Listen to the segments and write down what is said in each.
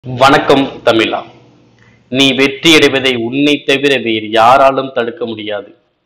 வணக்கம் தமிழா நீ வெற்றியடைவதை உன்னை தவிர வேறு யாராலும் தடுக்க முடியாது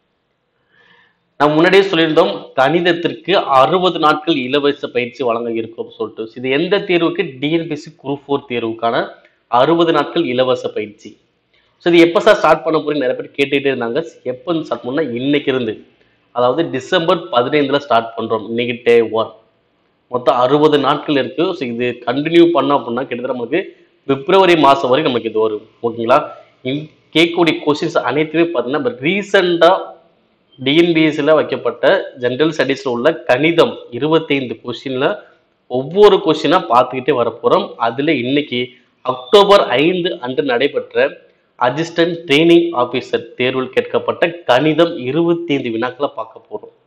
நான் முன்னாடியே சொல்லியிருந்தோம் கணிதத்திற்கு அறுபது நாட்கள் இலவச பயிற்சி வழங்க இருக்கோம் சொல்லிட்டு இது எந்த தேர்வுக்கு டிஎன்பிசி குரூப் ஃபோர் தேர்வுக்கான அறுபது நாட்கள் இலவச பயிற்சி ஸோ இது எப்போ சார் ஸ்டார்ட் பண்ண போறீங்க நிறைய பேர் கேட்டுக்கிட்டே இருந்தாங்க எப்போ ஸ்டார்ட் பண்ணா இன்னைக்கு இருந்து அதாவது டிசம்பர் பதினைந்துல ஸ்டார்ட் பண்றோம் இன்னைக்கு டே ஒன் மொத்தம் அறுபது நாட்கள் இருக்கு ஸோ இது கண்டினியூ பண்ணோம் அப்படின்னா கிட்டத்தட்ட நமக்கு பிப்ரவரி மாதம் வரைக்கும் நமக்கு இது வரும் ஓகேங்களா இந் கேட்கக்கூடிய கொஸ்டின்ஸ் அனைத்துமே பார்த்தீங்கன்னா இப்போ ரீசெண்டாக டிஎன்பிஎஸ்சியில் வைக்கப்பட்ட ஜென்ரல் ஸ்டடீஸில் உள்ள கணிதம் இருபத்தைந்து கொஸ்டினில் ஒவ்வொரு கொஸ்டினாக பார்த்துக்கிட்டே வரப்போகிறோம் அதில் இன்னைக்கு அக்டோபர் ஐந்து அன்று நடைபெற்ற அசிஸ்டன்ட் ட்ரைனிங் ஆஃபீஸர் தேர்வில் கேட்கப்பட்ட கணிதம் இருபத்தைந்து வினாக்களை பார்க்க போகிறோம்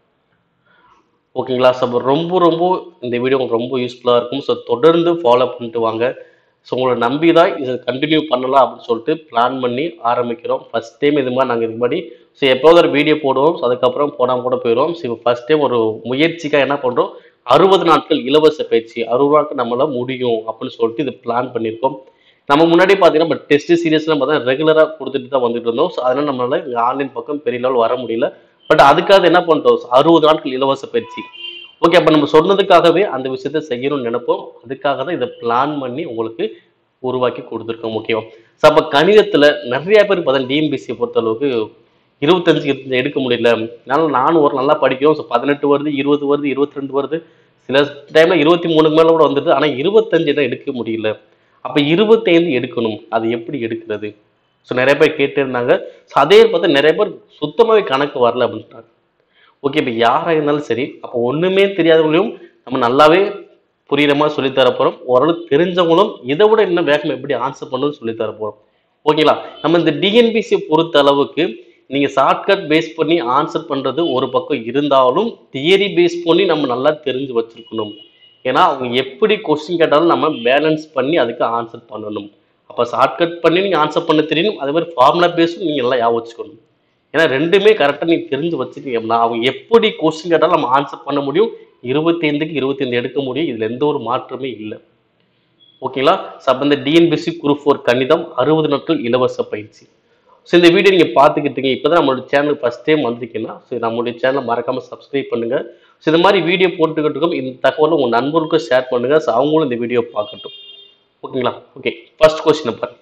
ஓகேங்களா ஸோ அப்போ ரொம்ப ரொம்ப இந்த வீடியோ உங்களுக்கு ரொம்ப யூஸ்ஃபுல்லாக இருக்கும் ஸோ தொடர்ந்து ஃபாலோ பண்ணிட்டு வாங்க ஸோ உங்களை நம்பி தான் இதை கண்டினியூ பண்ணலாம் அப்படின்னு சொல்லிட்டு பிளான் பண்ணி ஆரம்பிக்கிறோம் ஃபர்ஸ்ட் டைம் இது மாதிரி நாங்கள் இதுக்கு முன்னாடி ஸோ எப்போது ஒரு வீடியோ போடுவோம் ஸோ அதுக்கப்புறம் போனால் கூட போயிடுவோம் ஸோ இப்போ ஃபர்ஸ்ட் டைம் ஒரு முயற்சிக்காக என்ன பண்ணுறோம் அறுபது நாட்கள் இலவச பயிற்சி அறுபது நாட்கள் நம்மளால் முடியும் அப்படின்னு சொல்லிட்டு இது பிளான் பண்ணியிருக்கோம் நம்ம முன்னாடி பார்த்தீங்கன்னா இப்போ டெஸ்ட் சீரியஸ்லாம் பார்த்தா ரெகுலராக கொடுத்துட்டு தான் வந்துட்டு இருந்தோம் ஸோ அதனால் நம்மளால இங்கே ஆன்லைன் பக்கம் பெரிய லெவல் வர முடியல பட் அதுக்காக என்ன பண்ணிட்டோம் அறுபது நாட்கள் இலவச பயிற்சி ஓகே அப்போ நம்ம சொன்னதுக்காகவே அந்த விஷயத்தை செய்யணும்னு நினைப்போம் அதுக்காக தான் இதை பிளான் பண்ணி உங்களுக்கு உருவாக்கி கொடுத்துருக்கோம் ஓகேவா ஸோ அப்போ கணிதத்தில் நிறைய பேர் பார்த்தா டிஎம்பிசியை பொறுத்தளவுக்கு இருபத்தஞ்சு இருபத்தஞ்சு எடுக்க முடியல அதனால நானும் ஒரு நல்லா படிக்கிறோம் ஸோ பதினெட்டு வருது இருபது வருது இருபத்தி ரெண்டு வருது சில டைமில் இருபத்தி மூணுக்கு மேலே கூட வந்துடுது ஆனால் இருபத்தஞ்சு தான் எடுக்க முடியல அப்போ இருபத்தைந்து எடுக்கணும் அது எப்படி எடுக்கிறது ஸோ நிறைய பேர் கேட்டு இருந்தாங்க ஸோ அதே பார்த்தா நிறைய பேர் சுத்தமாகவே கணக்கு வரல அப்படின்ட்டாங்க ஓகே இப்போ யாராக இருந்தாலும் சரி அப்போ ஒன்றுமே தெரியாதவங்களையும் நம்ம நல்லாவே புரியுற மாதிரி சொல்லி தர போகிறோம் ஓரளவுக்கு தெரிஞ்சவங்களும் இதை விட இன்னும் வேகம் எப்படி ஆன்சர் பண்ணணும்னு சொல்லி தர போகிறோம் ஓகேங்களா நம்ம இந்த டிஎன்பிசியை பொறுத்த அளவுக்கு நீங்கள் ஷார்ட்கட் பேஸ் பண்ணி ஆன்சர் பண்ணுறது ஒரு பக்கம் இருந்தாலும் தியரி பேஸ் பண்ணி நம்ம நல்லா தெரிஞ்சு வச்சிருக்கணும் ஏன்னா அவங்க எப்படி கொஸ்டின் கேட்டாலும் நம்ம பேலன்ஸ் பண்ணி அதுக்கு ஆன்சர் பண்ணணும் அப்போ ஷார்ட்கட் பண்ணி நீங்கள் ஆன்சர் பண்ண தெரியணும் அதே மாதிரி ஃபார்முலா பேஸும் நீங்கள் எல்லாம் ஞாபகம் வச்சுக்கணும் ஏன்னா ரெண்டுமே கரெக்டாக நீங்கள் தெரிஞ்சு வச்சுட்டீங்கன்னா அவங்க எப்படி கொஸ்டின் கேட்டாலும் நம்ம ஆன்சர் பண்ண முடியும் இருபத்தைந்துக்கு இருபத்தைந்து எடுக்க முடியும் இதில் எந்த ஒரு மாற்றமே இல்லை ஓகேங்களா ஸோ அப்போ இந்த டிஎன்பிசி குரூப் ஃபோர் கணிதம் அறுபது நாட்கள் இலவச பயிற்சி ஸோ இந்த வீடியோ நீங்கள் பார்த்துக்கிட்டீங்க இப்போ தான் நம்மளோட சேனல் ஃபஸ்ட் டைம் வந்திருக்கீங்கன்னா ஸோ நம்மளுடைய சேனலை மறக்காமல் சப்ஸ்கிரைப் பண்ணுங்கள் ஸோ இந்த மாதிரி வீடியோ போட்டுக்கிட்டு இருக்கோம் இந்த தகவலை உங்கள் நண்பர்களுக்கும் ஷேர் பண்ணுங்கள் ஸோ அவங்களும் இந்த வீடியோ பார்க்கட்டும் ஓகேங்களா ஓகே ஃபர்ஸ்ட் கொஸ்டினை பாருங்க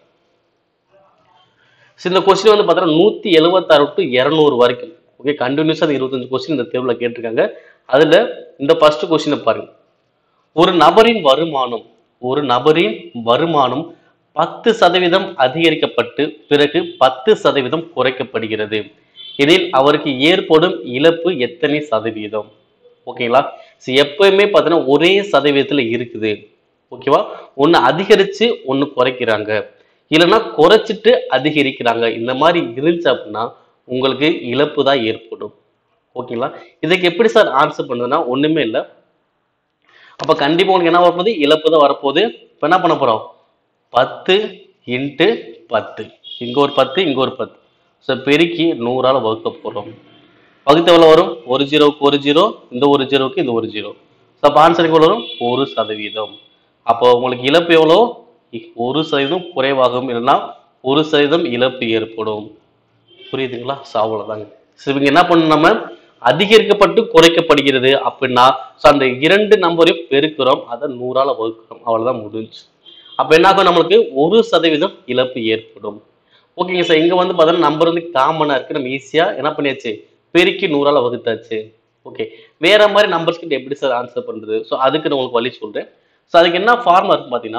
ஸோ இந்த கொஸ்டின் வந்து பார்த்தீங்கன்னா நூற்றி எழுபத்தாறு டு இரநூறு வரைக்கும் ஓகே கண்டினியூஸாக அந்த இருபத்தஞ்சு கொஸ்டின் இந்த தேர்வில் கேட்டிருக்காங்க அதில் இந்த ஃபர்ஸ்ட் கொஸ்டினை பாருங்க ஒரு நபரின் வருமானம் ஒரு நபரின் வருமானம் பத்து சதவீதம் அதிகரிக்கப்பட்டு பிறகு பத்து சதவீதம் குறைக்கப்படுகிறது இதில் அவருக்கு ஏற்படும் இழப்பு எத்தனை சதவீதம் ஓகேங்களா ஸோ எப்பயுமே பார்த்தீங்கன்னா ஒரே சதவீதத்தில் இருக்குது ஓகேவா ஒன்று அதிகரித்து ஒன்று குறைக்கிறாங்க இல்லைன்னா குறைச்சிட்டு அதிகரிக்கிறாங்க இந்த மாதிரி இருந்துச்சு அப்படின்னா உங்களுக்கு இழப்பு தான் ஏற்படும் ஓகேங்களா இதுக்கு எப்படி சார் ஆன்சர் பண்ணுதுன்னா ஒன்றுமே இல்லை அப்போ கண்டிப்பாக உங்களுக்கு என்ன வரப்போகுது இழப்பு தான் வரப்போகுது இப்போ என்ன பண்ண போகிறோம் பத்து இன்ட்டு பத்து இங்கே ஒரு பத்து இங்கே ஒரு பத்து ஸோ பெருக்கி நூறால் வகுக்க போகிறோம் வகுத்து எவ்வளோ வரும் ஒரு ஜீரோவுக்கு ஒரு ஜீரோ இந்த ஒரு ஜீரோவுக்கு இந்த ஒரு ஜீரோ ஸோ அப்போ ஆன்சருக்கு எவ்வளோ வரும் ஒரு சதவீதம் அப்போ உங்களுக்கு இழப்பு எவ்வளோ இ- ஒரு சதவீதம் குறைவாகும் இல்லைன்னா ஒரு சதவீதம் இழப்பு ஏற்படும் புரியுதுங்களா ஸோ அவ்வளோதாங்க ஸோ இவங்க என்ன பண்ணணும் நம்ம அதிகரிக்கப்பட்டு குறைக்கப்படுகிறது அப்படின்னா ஸோ அந்த இரண்டு நம்பரையும் பெருக்கிறோம் அதை நூறால வகுக்கிறோம் அவ்வளோதான் முடிஞ்சு அப்போ என்ன ஆகும் நம்மளுக்கு ஒரு சதவீதம் இழப்பு ஏற்படும் ஓகேங்க சார் இங்கே வந்து பார்த்தீங்கன்னா நம்பர் வந்து காமனாக இருக்குது நம்ம ஈஸியாக என்ன பண்ணியாச்சு பெருக்கி நூறால வகுத்தாச்சு ஓகே வேற மாதிரி நம்பர்ஸ் கிட்ட எப்படி சார் ஆன்சர் பண்ணுறது ஸோ அதுக்கு நான் உங்களுக்கு வழி சொல்கிறேன் ஸோ அதுக்கு என்ன ஃபார்முலா இருக்கு பார்த்தீங்கன்னா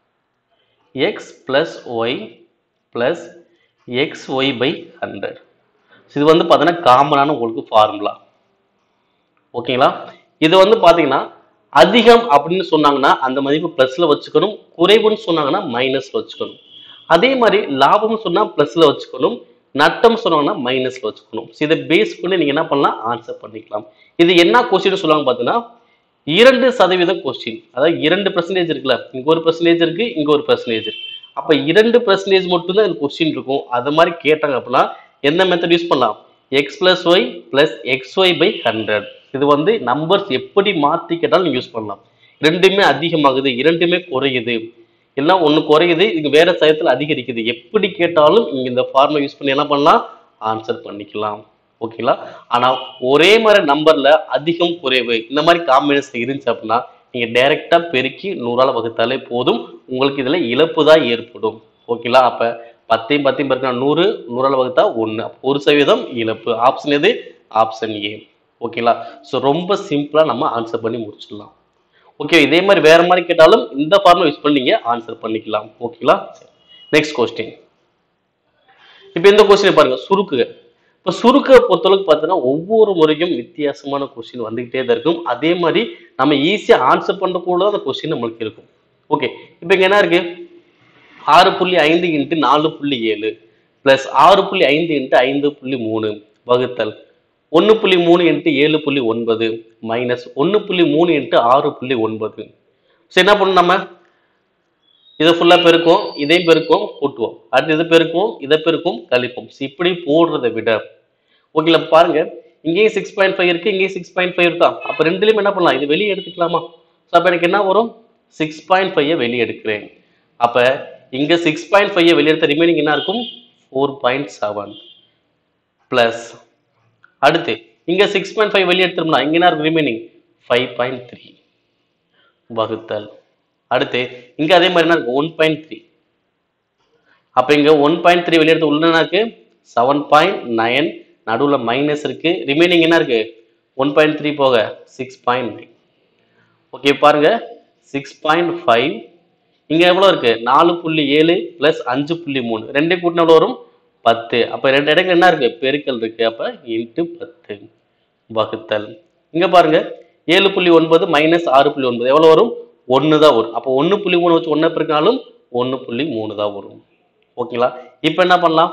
X plus Y plus X Y by hundred இது வந்து பார்த்தீங்கன்னா காமனான உங்களுக்கு ஃபார்முலா ஓகேங்களா இது வந்து பார்த்தீங்கன்னா அதிகம் அப்படின்னு சொன்னாங்கன்னா அந்த மதிப்பு ப்ளஸ்ல வச்சுக்கணும் குறைவுன்னு சொன்னாங்கன்னா மைனஸ்ல வச்சுக்கணும் அதே மாதிரி லாபம் சொன்னா ப்ளஸ்ல வச்சுக்கணும் நட்டம் சொன்னாங்கன்னா மைனஸ்ல வச்சுக்கணும் So இதை பேஸ் பண்ணி நீங்க என்ன பண்ணலாம் ஆன்சர் பண்ணிக்கலாம் இது என்ன கொஸ்டின் சொல்லுவாங்க பார்த்தீங்கன்னா இரண்டு சதவீதம் கொஸ்டின் அதாவது இரண்டு பர்சன்டேஜ் இருக்குல்ல இங்க ஒரு பர்சன்டேஜ் இருக்கு இங்க ஒரு பர்சன்டேஜ் இருக்கு அப்ப இரண்டு பர்சன்டேஜ் மட்டும்தான் இந்த கொஸ்டின் இருக்கும் அது மாதிரி கேட்டாங்க அப்படின்னா எந்த மெத்தட் யூஸ் பண்ணலாம் X plus Y plus X Y by hundred இது வந்து நம்பர்ஸ் எப்படி மாற்றி கேட்டாலும் யூஸ் பண்ணலாம் ரெண்டுமே அதிகமாகுது இரண்டுமே குறையுது இல்லைன்னா ஒண்ணு குறையுது இங்க வேற சதத்துல அதிகரிக்குது எப்படி கேட்டாலும் இங்க இந்த ஃபார்முலா யூஸ் பண்ணி என்ன பண்ணலாம் ஆன்சர் பண்ணிக்கலாம் ஓகேங்களா ஆனா ஒரே மாதிரி நம்பர்ல அதிகம் குறைவு இந்த மாதிரி காம்பினேஷன் இருந்துச்சு அப்படின்னா நீங்க டைரக்டா பெருக்கி நூறால வகுத்தாலே போதும் உங்களுக்கு இதுல இழப்பு தான் ஏற்படும் ஓகேங்களா அப்ப பத்தையும் பத்தையும் பெருக்கினா நூறு நூறால வகுத்தா ஒண்ணு அப்ப ஒரு சதவீதம் இழப்பு ஆப்ஷன் எது ஆப்ஷன் ஏ ஓகேங்களா ஸோ ரொம்ப சிம்பிளா நம்ம ஆன்சர் பண்ணி முடிச்சிடலாம் ஓகே இதே மாதிரி வேற மாதிரி கேட்டாலும் இந்த ஃபார்முலா யூஸ் பண்ணி நீங்க ஆன்சர் பண்ணிக்கலாம் ஓகேங்களா நெக்ஸ்ட் கொஸ்டின் இப்போ இந்த கொஸ்டின் பாருங்க சுருக்கு இப்போ சுருக்க பொறுத்தளவுக்கு பார்த்தீங்கன்னா ஒவ்வொரு முறையும் வித்தியாசமான கொஸ்டின் வந்துகிட்டே தான் இருக்கும் அதே மாதிரி நம்ம ஈஸியாக ஆன்சர் பண்ணக்கூட அந்த கொஸ்டின் நம்மளுக்கு இருக்கும் ஓகே இப்போ இங்க என்ன இருக்கு ஆறு புள்ளி ஐந்து இன்ட்டு நாலு புள்ளி ஏழு பிளஸ் ஆறு புள்ளி ஐந்து இன்ட்டு ஐந்து புள்ளி மூணு வகுத்தல் ஒன்று புள்ளி மூணு இன்ட்டு ஏழு புள்ளி ஒன்பது மைனஸ் ஒன்று புள்ளி மூணு இன்ட்டு ஆறு புள்ளி ஒன்பது ஸோ என்ன பண்ணணும் நம்ம இதை ஃபுல்லாக பெருக்கும் இதையும் பெருக்கும் கூட்டுவோம் அடுத்து இதை பெருக்கும் இதை பெருக்கும் கழிப்போம் So, இப்படி போடுறதை விட ஓகேங்களா பாருங்க இங்கேயும் சிக்ஸ் பாயிண்ட் ஃபைவ் இருக்கு இங்கேயும் சிக்ஸ் பாயிண்ட் ஃபைவ் இருக்கா அப்போ ரெண்டுலையும் என்ன பண்ணலாம் இது வெளியே எடுத்துக்கலாமா ஸோ அப்போ எனக்கு என்ன வரும் சிக்ஸ் பாயிண்ட் ஃபைவ் வெளியே எடுக்கிறேன் அப்போ இங்க சிக்ஸ் பாயிண்ட் ஃபைவ் வெளியே எடுத்த ரிமைனிங் என்ன இருக்கும் ஃபோர் பாயிண்ட் செவன் ப்ளஸ் அடுத்து இங்க சிக்ஸ் பாயிண்ட் ஃபைவ் வெளியே எடுத்தோம்னா இங்க என்ன இருக்கு ரிமைனிங் ஃபைவ் பாயிண்ட் த்ரீ வகுத்தல் அடுத்து இங்க அதே மாதிரி என்ன இருக்கு ஒன் பாயிண்ட் த்ரீ அப்ப இங்க ஒன் பாயிண்ட் த்ரீ வெளியே எடுத்து உள்ள என்ன இருக்கு செவன் பாயிண்ட் நைன் நடுவில் மைனஸ் இருக்கு ரிமைனிங் என்ன இருக்கு ஒன் பாயிண்ட் த்ரீ போக சிக்ஸ் பாயிண்ட் நைன் ஓகே பாருங்க சிக்ஸ் பாயிண்ட் ஃபைவ் இங்க எவ்வளவு இருக்கு நாலு புள்ளி ஏழு பிளஸ் அஞ்சு புள்ளி மூணு ரெண்டே கூட்டினா எவ்வளவு வரும் பத்து அப்ப ரெண்டு இடங்கள் என்ன இருக்கு பெருக்கல் இருக்கு அப்ப இன்ட்டு பத்து வகுத்தல் இங்க பாருங்க ஏழு புள்ளி ஒன்பது மைனஸ் ஆறு புள்ளி ஒன்பது எவ்வளவு வரும் ஒன்று தான் வரும் அப்போ ஒன்று புள்ளி மூணு வச்சு ஒன்றை பெருக்கினாலும் ஒன்று புள்ளி மூணு தான் வரும் ஓகேங்களா இப்போ என்ன பண்ணலாம்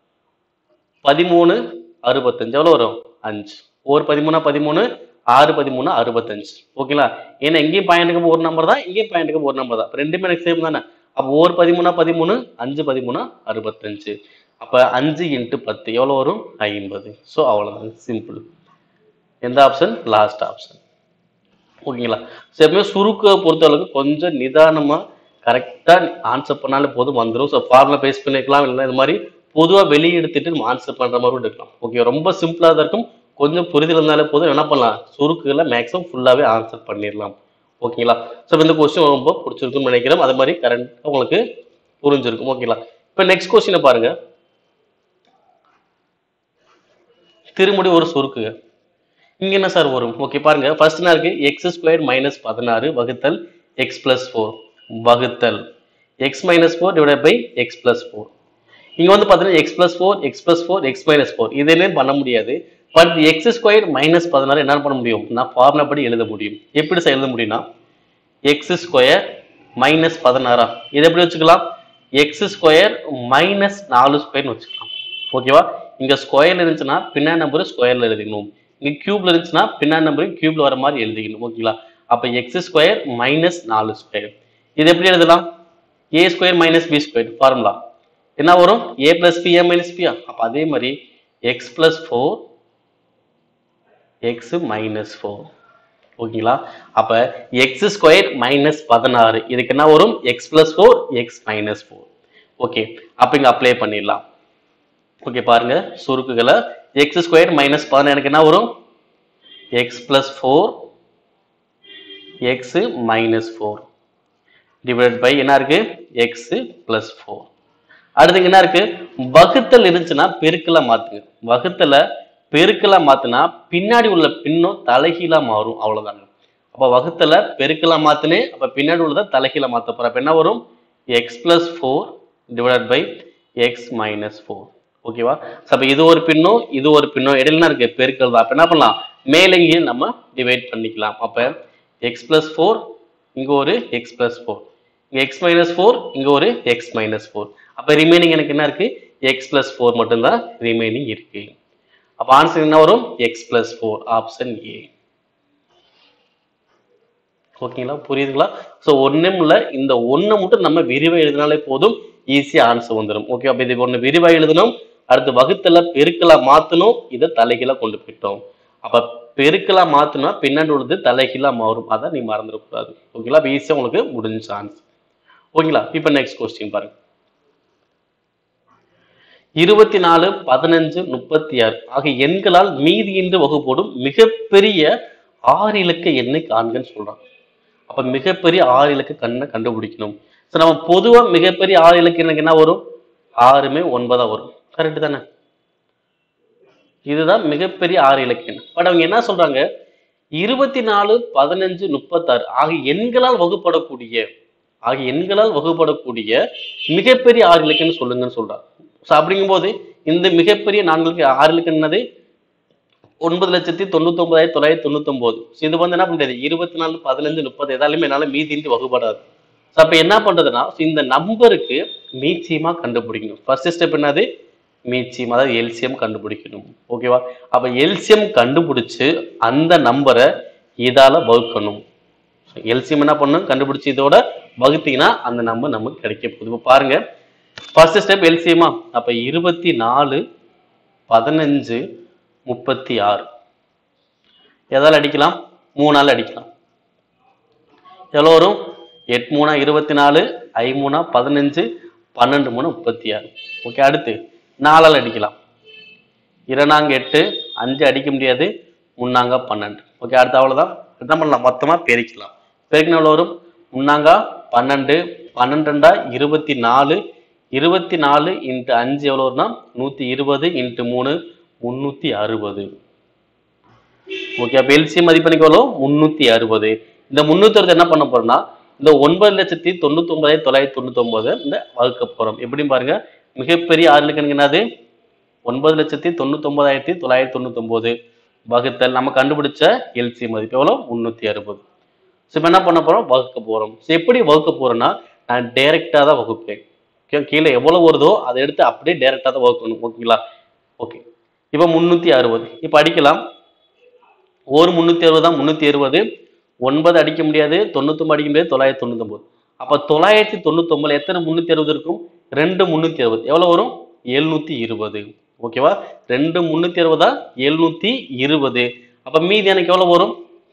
பதிமூணு அறுபத்தஞ்சு எவ்வளோ வரும் அஞ்சு ஒரு பதிமூணா பதிமூணு ஆறு பதிமூணு அறுபத்தஞ்சு ஓகேங்களா ஏன்னா எங்கேயும் பாயிண்ட்டுக்கு ஒரு நம்பர் தான் இங்கேயும் பாயிண்ட்டுக்கு ஒரு நம்பர் தான் அப்ப ரெண்டுமே எனக்கு சேம் தானே அப்போ ஒரு பதிமூணா பதிமூணு அஞ்சு பதிமூணா அறுபத்தஞ்சு அப்போ அஞ்சு இன்ட்டு பத்து எவ்வளோ வரும் ஐம்பது ஸோ அவ்வளோதான் சிம்பிள் எந்த ஆப்ஷன் லாஸ்ட் ஆப்ஷன் ஓகேங்களா ஸோ எப்பவுமே சுருக்க பொறுத்தளவுக்கு கொஞ்சம் நிதானமாக கரெக்டாக ஆன்சர் பண்ணாலே போதும் வந்துடும் ஸோ ஃபார்முலா பேஸ் பண்ணிக்கலாம் இல்லைன்னா இது மாதிரி பொதுவாக வெளியே எடுத்துட்டு நம்ம ஆன்சர் பண்ணுற மாதிரி கூட இருக்கலாம் ஓகே ரொம்ப சிம்பிளாக தான் இருக்கும் கொஞ்சம் புரிதல் இருந்தாலே போதும் என்ன பண்ணலாம் சுருக்குகளை மேக்ஸிமம் ஃபுல்லாகவே ஆன்சர் பண்ணிடலாம் ஓகேங்களா ஸோ இந்த கொஸ்டின் ரொம்ப பிடிச்சிருக்குன்னு நினைக்கிறேன் அது மாதிரி கரெக்டாக உங்களுக்கு புரிஞ்சிருக்கும் ஓகேங்களா இப்போ நெக்ஸ்ட் கொஸ்டினை பாருங்க திருமுடி ஒரு சுருக்குங்க இங்க என்ன சார் வரும் ஓகே பாருங்க ஃபர்ஸ்ட் என்ன இருக்கு எக்ஸ் ஸ்கொயர் மைனஸ் பதினாறு வகுத்தல் எக்ஸ் பிளஸ் ஃபோர் வகுத்தல் X minus four divide by X plus four இங்க வந்து பார்த்தீங்கன்னா X plus four X plus four X minus four இதுலேயும் பண்ண முடியாது பட் எக்ஸ் ஸ்கொயர் மைனஸ் பதினாறு என்ன பண்ண முடியும் நான் ஃபார்முலா படி எழுத முடியும் எப்படி சார் எழுத முடியும்னா எக்ஸ் ஸ்கொயர் மைனஸ் பதினாறா இது எப்படி வச்சுக்கலாம் எக்ஸ் ஸ்கொயர் மைனஸ் நாலு ஸ்கொயர்னு வச்சுக்கலாம் ஓகேவா இங்க ஸ்கொயர்ல இருந்துச்சுன்னா பின்னாடி நம்பர் ஸ்கொயர்ல எழுதிக்கணும் இங்க கியூப்ல இருந்துச்சுன்னா பின்னாடி நம்பர் கியூப்ல வர மாதிரி எழுதிக்கணும் ஓகேங்களா அப்ப எக்ஸ் ஸ்கொயர் மைனஸ் நாலு ஸ்கொயர் இது எப்படி எழுதலாம் A square minus B square formula என்ன வரும் A plus B A minus பியா அப்ப அதே மாதிரி X plus four X minus four ஓகேங்களா அப்ப எக்ஸ் ஸ்கொயர் மைனஸ் பதினாறு இதுக்கு என்ன வரும் X plus four X minus four okay அப்ப இங்க அப்ளை பண்ணிடலாம் ஓகே பாருங்க சுருக்குகளை எக்ஸ் ஸ்கொயர் மைனஸ் பதினாறு எனக்கு என்ன வரும் X plus four X minus four divide by என்ன இருக்கு எக்ஸ் பிளஸ் ஃபோர் அடுத்து இங்க என்ன இருக்கு வகுத்தல் இருந்துச்சுன்னா பெருக்கலா மாத்துங்க வகுத்தல பெருக்கலா மாத்துனா பின்னாடி உள்ள பின்னும் தலைகீழா மாறும் அவ்வளவுதாங்க அப்ப வகுத்தல பெருக்கலா மாத்துனே அப்ப பின்னாடி உள்ளதை தலைகீழா மாத்த போற அப்ப என்ன வரும் X plus four divide by X minus four ஓகேவா அப்ப இது ஒரு பின்னும் இது ஒரு பின்னும் இடையில என்ன இருக்கு பெருக்கல் தான் அப்ப என்ன பண்ணலாம் மேலேயும் நம்ம டிவைட் பண்ணிக்கலாம் அப்ப எக்ஸ் பிளஸ் ஃபோர் இங்க ஒரு எக்ஸ் பிளஸ் ஃபோர் இங்க எக்ஸ் மைனஸ் ஃபோர் இங்க ஒரு எக்ஸ் மைனஸ் ஃபோர் அப்ப ரிமைனிங் எனக்கு என்ன இருக்கு எக்ஸ் பிளஸ் ஃபோர் மட்டும்தான் ரிமைனிங் இருக்கு அப்ப ஆன்சர் என்ன வரும் X plus four option A ஓகேங்களா புரியுதுங்களா ஸோ ஒன்றும் இல்லை இந்த ஒன்றை மட்டும் நம்ம விரிவாக எழுதினாலே போதும் ஈஸியாக ஆன்சர் வந்துடும் ஓகே அப்போ இதுக்கு ஒன்று விரிவாக எழுதணும் அடுத்து வகுத்துல பெருக்கலா மாற்றணும் இதை தலைகீழா கொண்டு போயிட்டோம் அப்போ பெருக்கலா மாற்றினா பின்னாடி உள்ளது தலைகீழா மாறும் அதை நீ மறந்துடக்கூடாது ஓகேங்களா அப்போ ஈஸியாக உங்களுக்கு முடிஞ்ச ஆன்சர் ஓகேங்களா இப்போ நெக்ஸ்ட் கொஸ்டின் பாருங்க இருபத்தி நாலு பதினஞ்சு முப்பத்தி ஆறு ஆகிய எண்களால் மீதியின்றி வகுப்போடும் மிகப்பெரிய ஆறு இலக்க எண்ணை காண்கன்னு சொல்றான் அப்ப மிகப்பெரிய ஆறு இலக்க கண்ணை கண்டுபிடிக்கணும் சோ நம்ம பொதுவா மிகப்பெரிய ஆறு இலக்க எண்ணுக்கு என்ன வரும் ஆறுமே ஒன்பதா வரும் கரெக்ட் தானே இதுதான் மிகப்பெரிய ஆறு இலக்க எண் பட் அவங்க என்ன சொல்றாங்க இருபத்தி நாலு பதினஞ்சு முப்பத்தாறு ஆகிய எண்களால் வகுப்படக்கூடிய ஆகிய எண்களால் வகுப்படக்கூடிய மிகப்பெரிய ஆறு இலக்கணம் சொல்லுங்கன்னு சொல்றாங்க ஸோ அப்படிங்கும்போது இந்த மிகப்பெரிய நான்கு ஆறு இலக்கணம் என்னது ஒன்பது லட்சத்தி தொண்ணூத்தி ஒன்பதாயிரத்தி தொள்ளாயிரத்தி தொண்ணூத்தி ஒன்பது இது வந்து என்ன பண்றது இருபத்தி நாலு பதினஞ்சு முப்பது எதாலுமே என்னால மீதின்றி வகுப்படாது ஸோ அப்ப என்ன பண்றதுன்னா so இந்த நம்பருக்கு மீச்சியமா கண்டுபிடிக்கணும் ஃபர்ஸ்ட் ஸ்டெப் என்னது மீச்சியம் அதாவது எல்சியம் கண்டுபிடிக்கணும் ஓகேவா அப்ப எல்சியம் கண்டுபிடிச்சு அந்த நம்பரை இதால வகுக்கணும் எல்சியம் என்ன பண்ணும் கண்டுபிடிச்சு இதோட வகுத்தீங்கன்னா அந்த நம்பர் நமக்கு கிடைக்க போகுது இப்போ பாருங்க ஃபர்ஸ்ட் ஸ்டெப் எல்சியமா அப்ப இருபத்தி நாலு பதினஞ்சு முப்பத்தி ஆறு எதால அடிக்கலாம் மூணால் அடிக்கலாம் எவ்வளோ வரும் எட்டு மூணா இருபத்தி நாலு ஐ மூணா பதினஞ்சு பன்னெண்டு மூணு முப்பத்தி ஆறு ஓகே அடுத்து நாலால் அடிக்கலாம் இரண்டாங்க எட்டு அஞ்சு அடிக்க முடியாது முன்னாங்க பன்னெண்டு ஓகே அடுத்து அவ்வளோதான் என்ன பண்ணலாம் மொத்தமாக பெருக்கலாம் பெருக்கின எவ்வளோ வரும் முன்னாங்க பன்னெண்டு பன்னெண்டு ரெண்டா இருபத்தி நாலு இருபத்தி நாலு இன்ட்டு அஞ்சு எவ்வளோ வரும்னா நூற்றி இருபது இன்ட்டு மூணு முந்நூற்றி அறுபது ஓகே அப்போ எல்சி மதிப்பெண்ணுக்கு எவ்வளோ முந்நூற்றி அறுபது இந்த முந்நூற்றி அறுபது என்ன பண்ண போறோம்னா இந்த ஒன்பது லட்சத்தி தொண்ணூத்தி ஒன்பதாயிரத்தி தொள்ளாயிரத்தி தொண்ணூத்தி ஒன்பது இந்த வகுக்க போறோம் எப்படின்னு பாருங்க மிகப்பெரிய ஆறு இலக்கணம் என்னது ஒன்பது லட்சத்தி தொண்ணூத்தி ஒன்பதாயிரத்தி தொள்ளாயிரத்தி தொண்ணூத்தி ஒன்பது வகுத்தல் நம்ம கண்டுபிடிச்ச எல்சி மதிப்பு எவ்வளோ முந்நூற்றி அறுபது ஸோ இப்போ என்ன பண்ண போறோம் வகுக்க போறோம் ஸோ எப்படி வகுக்க போறோம்னா நான் டைரெக்டாக தான் வகுப்பேன் ஓகே கீழே எவ்வளோ வருதோ அதை எடுத்து அப்படியே டைரெக்டாக தான் வகுக்கணும் ஓகேங்களா ஓகே இப்போ முந்நூற்றி அறுபது இப்போ அடிக்கலாம் ஒரு முந்நூற்றி அறுபது தான் முந்நூற்றி அறுபது ஒன்பது அடிக்க முடியாது தொண்ணூத்தொம்பது அடிக்க முடியாது தொள்ளாயிரத்தி தொண்ணூத்தொம்பது அப்போ தொள்ளாயிரத்தி தொண்ணூத்தொம்பதுல எத்தனை முந்நூற்றி அறுபது இருக்கும் ரெண்டு முந்நூற்றி அறுபது எவ்வளோ வரும் எழுநூற்றி இருபது ஓகேவா ரெண்டு முந்நூற்றி அறுபதா எழுநூற்றி இருபது அப்போ மீதி எனக்கு எவ்வளோ வரும்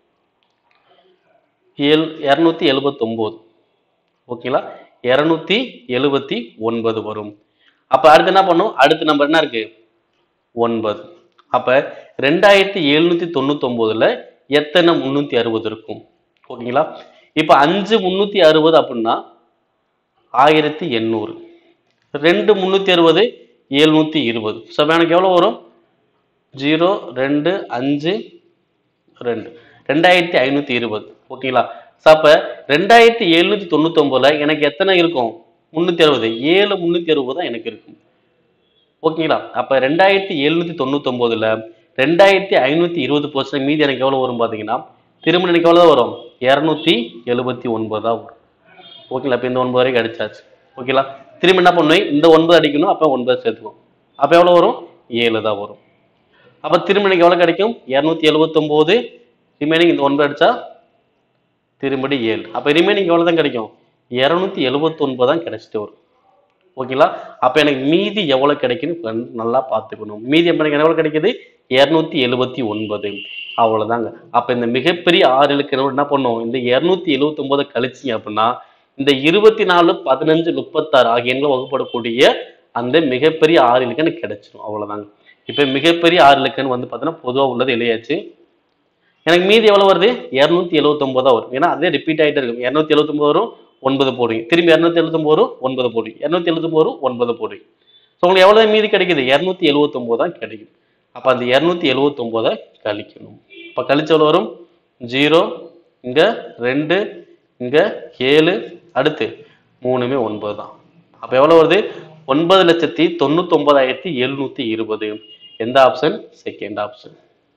ஏழு இரநூத்தி எழுபத்தொம்போது ஓகேங்களா இரநூத்தி எழுபத்தி ஒன்பது வரும் அப்போ அடுத்து என்ன பண்ணும் அடுத்த நம்பர் என்ன இருக்கு ஒன்பது அப்ப ரெண்டாயிரத்தி எழுநூத்தி தொண்ணூத்தி ஒன்பதுல எத்தனை முன்னூத்தி அறுபது இருக்கும் ஓகேங்களா இப்ப அஞ்சு முன்னூத்தி அறுபது அப்படின்னா ஆயிரத்தி எண்ணூறு ரெண்டு முன்னூத்தி அறுபது எழுநூத்தி இருபது ஸோ எனக்கு எவ்வளவு வரும் ஜீரோ ரெண்டு அஞ்சு ரெண்டு ரெண்டாயிரத்தி ஐநூத்தி இருபது ஓகேங்களா ஸோ அப்ப ரெண்டாயிரத்தி எழுநூத்தி தொண்ணூத்தி ஒன்பதுல எனக்கு எத்தனை இருக்கும் முன்னூத்தி அறுபது ஏழு முன்னூத்தி அறுபது தான் எனக்கு இருக்கும் ஓகேங்களா அப்ப ரெண்டாயிரத்தி எழுநூத்தி தொண்ணூத்தி ஒன்பதுல ரெண்டாயிரத்தி ஐநூத்தி இருபது பர்சன்ட் மீதி எனக்கு எவ்வளவு வரும் பாத்தீங்கன்னா திரும்ப எனக்கு எவ்வளவு வரும் இருநூத்தி எழுபத்தி ஒன்பது தான் வரும் ஓகேங்களா அப்ப இந்த ஒன்பது வரைக்கும் அடிச்சாச்சு ஓகேங்களா திரும்ப என்ன பண்ணுவேன் இந்த ஒன்பது அடிக்கணும் அப்ப ஒன்பது சேர்த்துக்கும் அப்ப எவ்வளவு வரும் ஏழு தான் வரும் அப்ப திரும்ப எனக்கு எவ்வளவு கிடைக்கும் இருநூத்தி எழுபத்தி ஒன்பது ரிமைனிங் இந்த ஒன்பது அடிச்சா திரும்படி ஏழு அப்ப ரிமைனிங் எவ்வளவு தான் கிடைக்கும் இருநூத்தி எழுபத்தி ஒன்பது தான் கிடைச்சிட்டு வரும் ஓகேங்களா அப்ப எனக்கு மீதி எவ்வளவு கிடைக்குன்னு இப்ப நல்லா பார்த்துக்கணும் மீதி அப்ப எனக்கு எவ்வளவு கிடைக்குது இருநூத்தி எழுபத்தி ஒன்பது அவ்வளவுதாங்க அப்ப இந்த மிகப்பெரிய ஆறு இலக்கு என்ன பண்ணும் இந்த இருநூத்தி எழுபத்தி ஒன்பதை கழிச்சிங்க அப்படின்னா இந்த இருபத்தி நாலு பதினஞ்சு முப்பத்தாறு ஆகிய எண்கள் வகுப்படக்கூடிய அந்த மிகப்பெரிய ஆறு இலக்கு எனக்கு கிடைச்சிடும் அவ்வளவுதாங்க இப்ப மிகப்பெரிய ஆறு இலக்குன்னு வந்து பார்த்தீங்கன்னா பொதுவா உள்ளது எழுதியாச்சு எனக்கு மீதி எவ்வளவு வருது இருநூத்தி எழுபத்தி தான் வரும் ஏன்னா அதே ரிப்பீட் ஆயிட்டே இருக்கும் இருநூத்தி எழுபத்தி வரும் ஒன்பது போடுவீங்க திரும்பி இரநூத்தி எழுபத்தி வரும் ஒன்பது போடுவீங்க இரநூத்தி எழுபத்தி வரும் ஒன்பது போடுவீங்க ஸோ உங்களுக்கு எவ்வளவு மீதி கிடைக்குது இருநூத்தி எழுபத்தி தான் கிடைக்கும் அப்ப அந்த இருநூத்தி எழுபத்தி கழிக்கணும் இப்ப கழிச்சு எவ்வளவு வரும் ஜீரோ இங்க ரெண்டு இங்க ஏழு அடுத்து மூணுமே ஒன்பது தான் அப்ப எவ்வளவு வருது ஒன்பது லட்சத்தி தொண்ணூத்தி ஒன்பதாயிரத்தி எழுநூத்தி இருபது எந்த ஆப்ஷன் செகண்ட் ஆப்ஷன்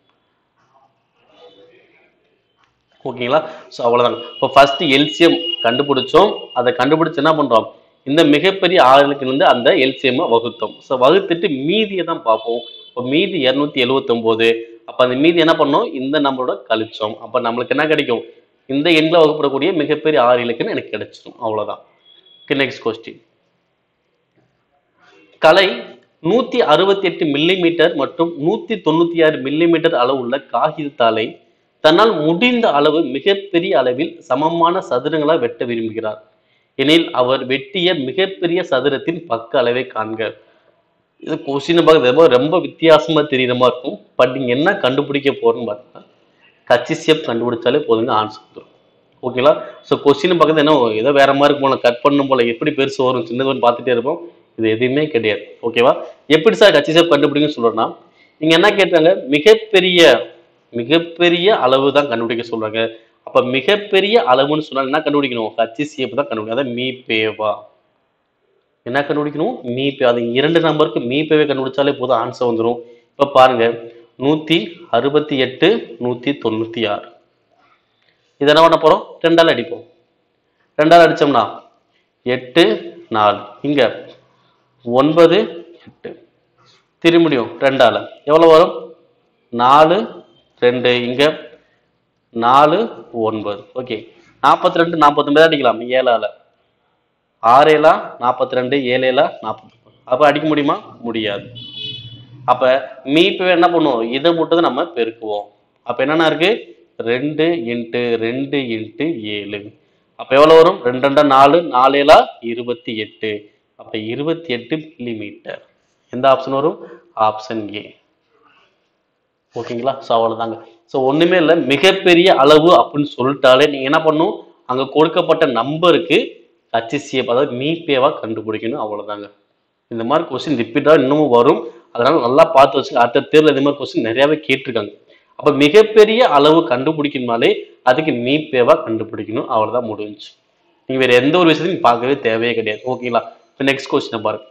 ஓகேங்களா ஸோ அவ்வளோதான் இப்போ ஃபர்ஸ்ட் எல்சிஎம் கண்டுபிடிச்சோம் அதை கண்டுபிடிச்சு என்ன பண்றோம் இந்த மிகப்பெரிய ஆளுக்கு இருந்து அந்த எல்சிஎம் வகுத்தோம் ஸோ வகுத்துட்டு மீதியை தான் பார்ப்போம் இப்போ மீதி இரநூத்தி எழுவத்தொம்போது அப்போ அந்த மீதி என்ன பண்ணோம் இந்த நம்பரோட கழிச்சோம் அப்போ நம்மளுக்கு என்ன கிடைக்கும் இந்த எண்ணில் வகுப்படக்கூடிய மிகப்பெரிய ஆறு இலக்குன்னு எனக்கு கிடைச்சிடும் அவ்வளோதான் நெக்ஸ்ட் கொஸ்டின் கலை நூத்தி அறுபத்தி எட்டு மில்லிமீட்டர் மற்றும் நூத்தி தொண்ணூத்தி ஆறு மில்லிமீட்டர் அளவுள்ள காகிதத்தாளை தன்னால் முடிந்த அளவு மிகப்பெரிய அளவில் சமமான சதுரங்களாக வெட்ட விரும்புகிறார் எனில் அவர் வெட்டிய மிகப்பெரிய சதுரத்தின் பக்க அளவை காண்க இது கொஸ்டின் பார்க்க ரொம்ப வித்தியாசமா தெரியுற மாதிரி இருக்கும் பட் நீங்க என்ன கண்டுபிடிக்க போறோம்னு பார்த்தீங்கன்னா கச்சிசியப் கண்டுபிடிச்சாலே போதுங்க ஆன்சர் வந்துடும் ஓகேங்களா ஸோ கொஸ்டின் பக்கத்து என்ன ஏதோ வேற மாதிரி போல கட் பண்ணும் போல எப்படி பெருசு வரும் சின்னதுன்னு பார்த்துட்டே இருப்போம் இது எதுவுமே கிடையாது ஓகேவா எப்படி சார் கச்சிசியப் கண்டுபிடிங்கன்னு சொல்றேன்னா நீங்க என்ன கேட்டாங்க மிகப்பெரிய மிகப்பெரிய அளவு தான் கண்டுபிடிக்க சொல்றாங்க அப்ப மிகப்பெரிய அளவுன்னு சொன்னா என்ன கண்டுபிடிக்கணும் ஹச்சிசிஎஃப் தான் கண்டுபிடிக்கணும் அதான் மீ பேவா என்ன கண்டுபிடிக்கணும் மீ பே அது இரண்டு நம்பருக்கு மீ பேவை கண்டுபிடிச்சாலே போதும் ஆன்சர் வந்துடும் இப்ப பாருங்க நூத்தி அறுபத்தி எட்டு நூத்தி தொண்ணூத்தி ஆறு இதை என்ன பண்ண போறோம் ரெண்டால் அடிப்போம் ரெண்டால் அடிச்சோம்னா எட்டு நாலு இங்க ஒன்பது எட்டு திரும்பியும் ரெண்டால எவ்வளவு வரும் நாலு ரெண்டு இங்க நாலு ஒன்பது ஓகே நாற்பத்தி ரெண்டு நாற்பத்தொன்பது அடிக்கலாம் ஏழால ஆறேலா நாற்பத்தி ரெண்டு ஏழேலா நாற்பத்தி அப்ப அடிக்க முடியுமா முடியாது அப்ப மீப்பு என்ன பண்ணுவோம் இதை மட்டும் தான் நம்ம பெருக்குவோம் அப்ப என்னென்ன இருக்கு ரெண்டு இன்ட்டு ரெண்டு இன்ட்டு ஏழு அப்ப எவ்வளவு வரும் ரெண்டு ரெண்டா நாலு நாலேலா இருபத்தி எட்டு அப்ப இருபத்தி எட்டு மில்லிமீட்டர் எந்த ஆப்ஷன் வரும் ஆப்ஷன் ஏ ஓகேங்களா ஸோ அவ்வளோதாங்க ஸோ ஒன்றுமே இல்லை மிகப்பெரிய அளவு அப்படின்னு சொல்லிட்டாலே நீங்கள் என்ன பண்ணணும் அங்கே கொடுக்கப்பட்ட நம்பருக்கு ஹச்சிசிஎஃப் அதாவது மீபேவா கண்டுபிடிக்கணும் அவ்வளோதாங்க இந்த மாதிரி கொஸ்டின் ரிப்பீட்டாக இன்னமும் வரும் அதனால நல்லா பார்த்து வச்சுங்க அடுத்த தேர்வில் இந்த மாதிரி கொஸ்டின் நிறையாவே கேட்டிருக்காங்க அப்போ மிகப்பெரிய அளவு கண்டுபிடிக்கணும்னாலே அதுக்கு மீபேவா கண்டுபிடிக்கணும் அவ்வளோதான் முடிஞ்சுச்சு நீங்கள் வேறு எந்த ஒரு விஷயத்தையும் நீங்க பார்க்கவே தேவையே கிடையாது ஓகேங்களா இப்போ நெக்ஸ்ட் கொஸ்டினை பாருங்க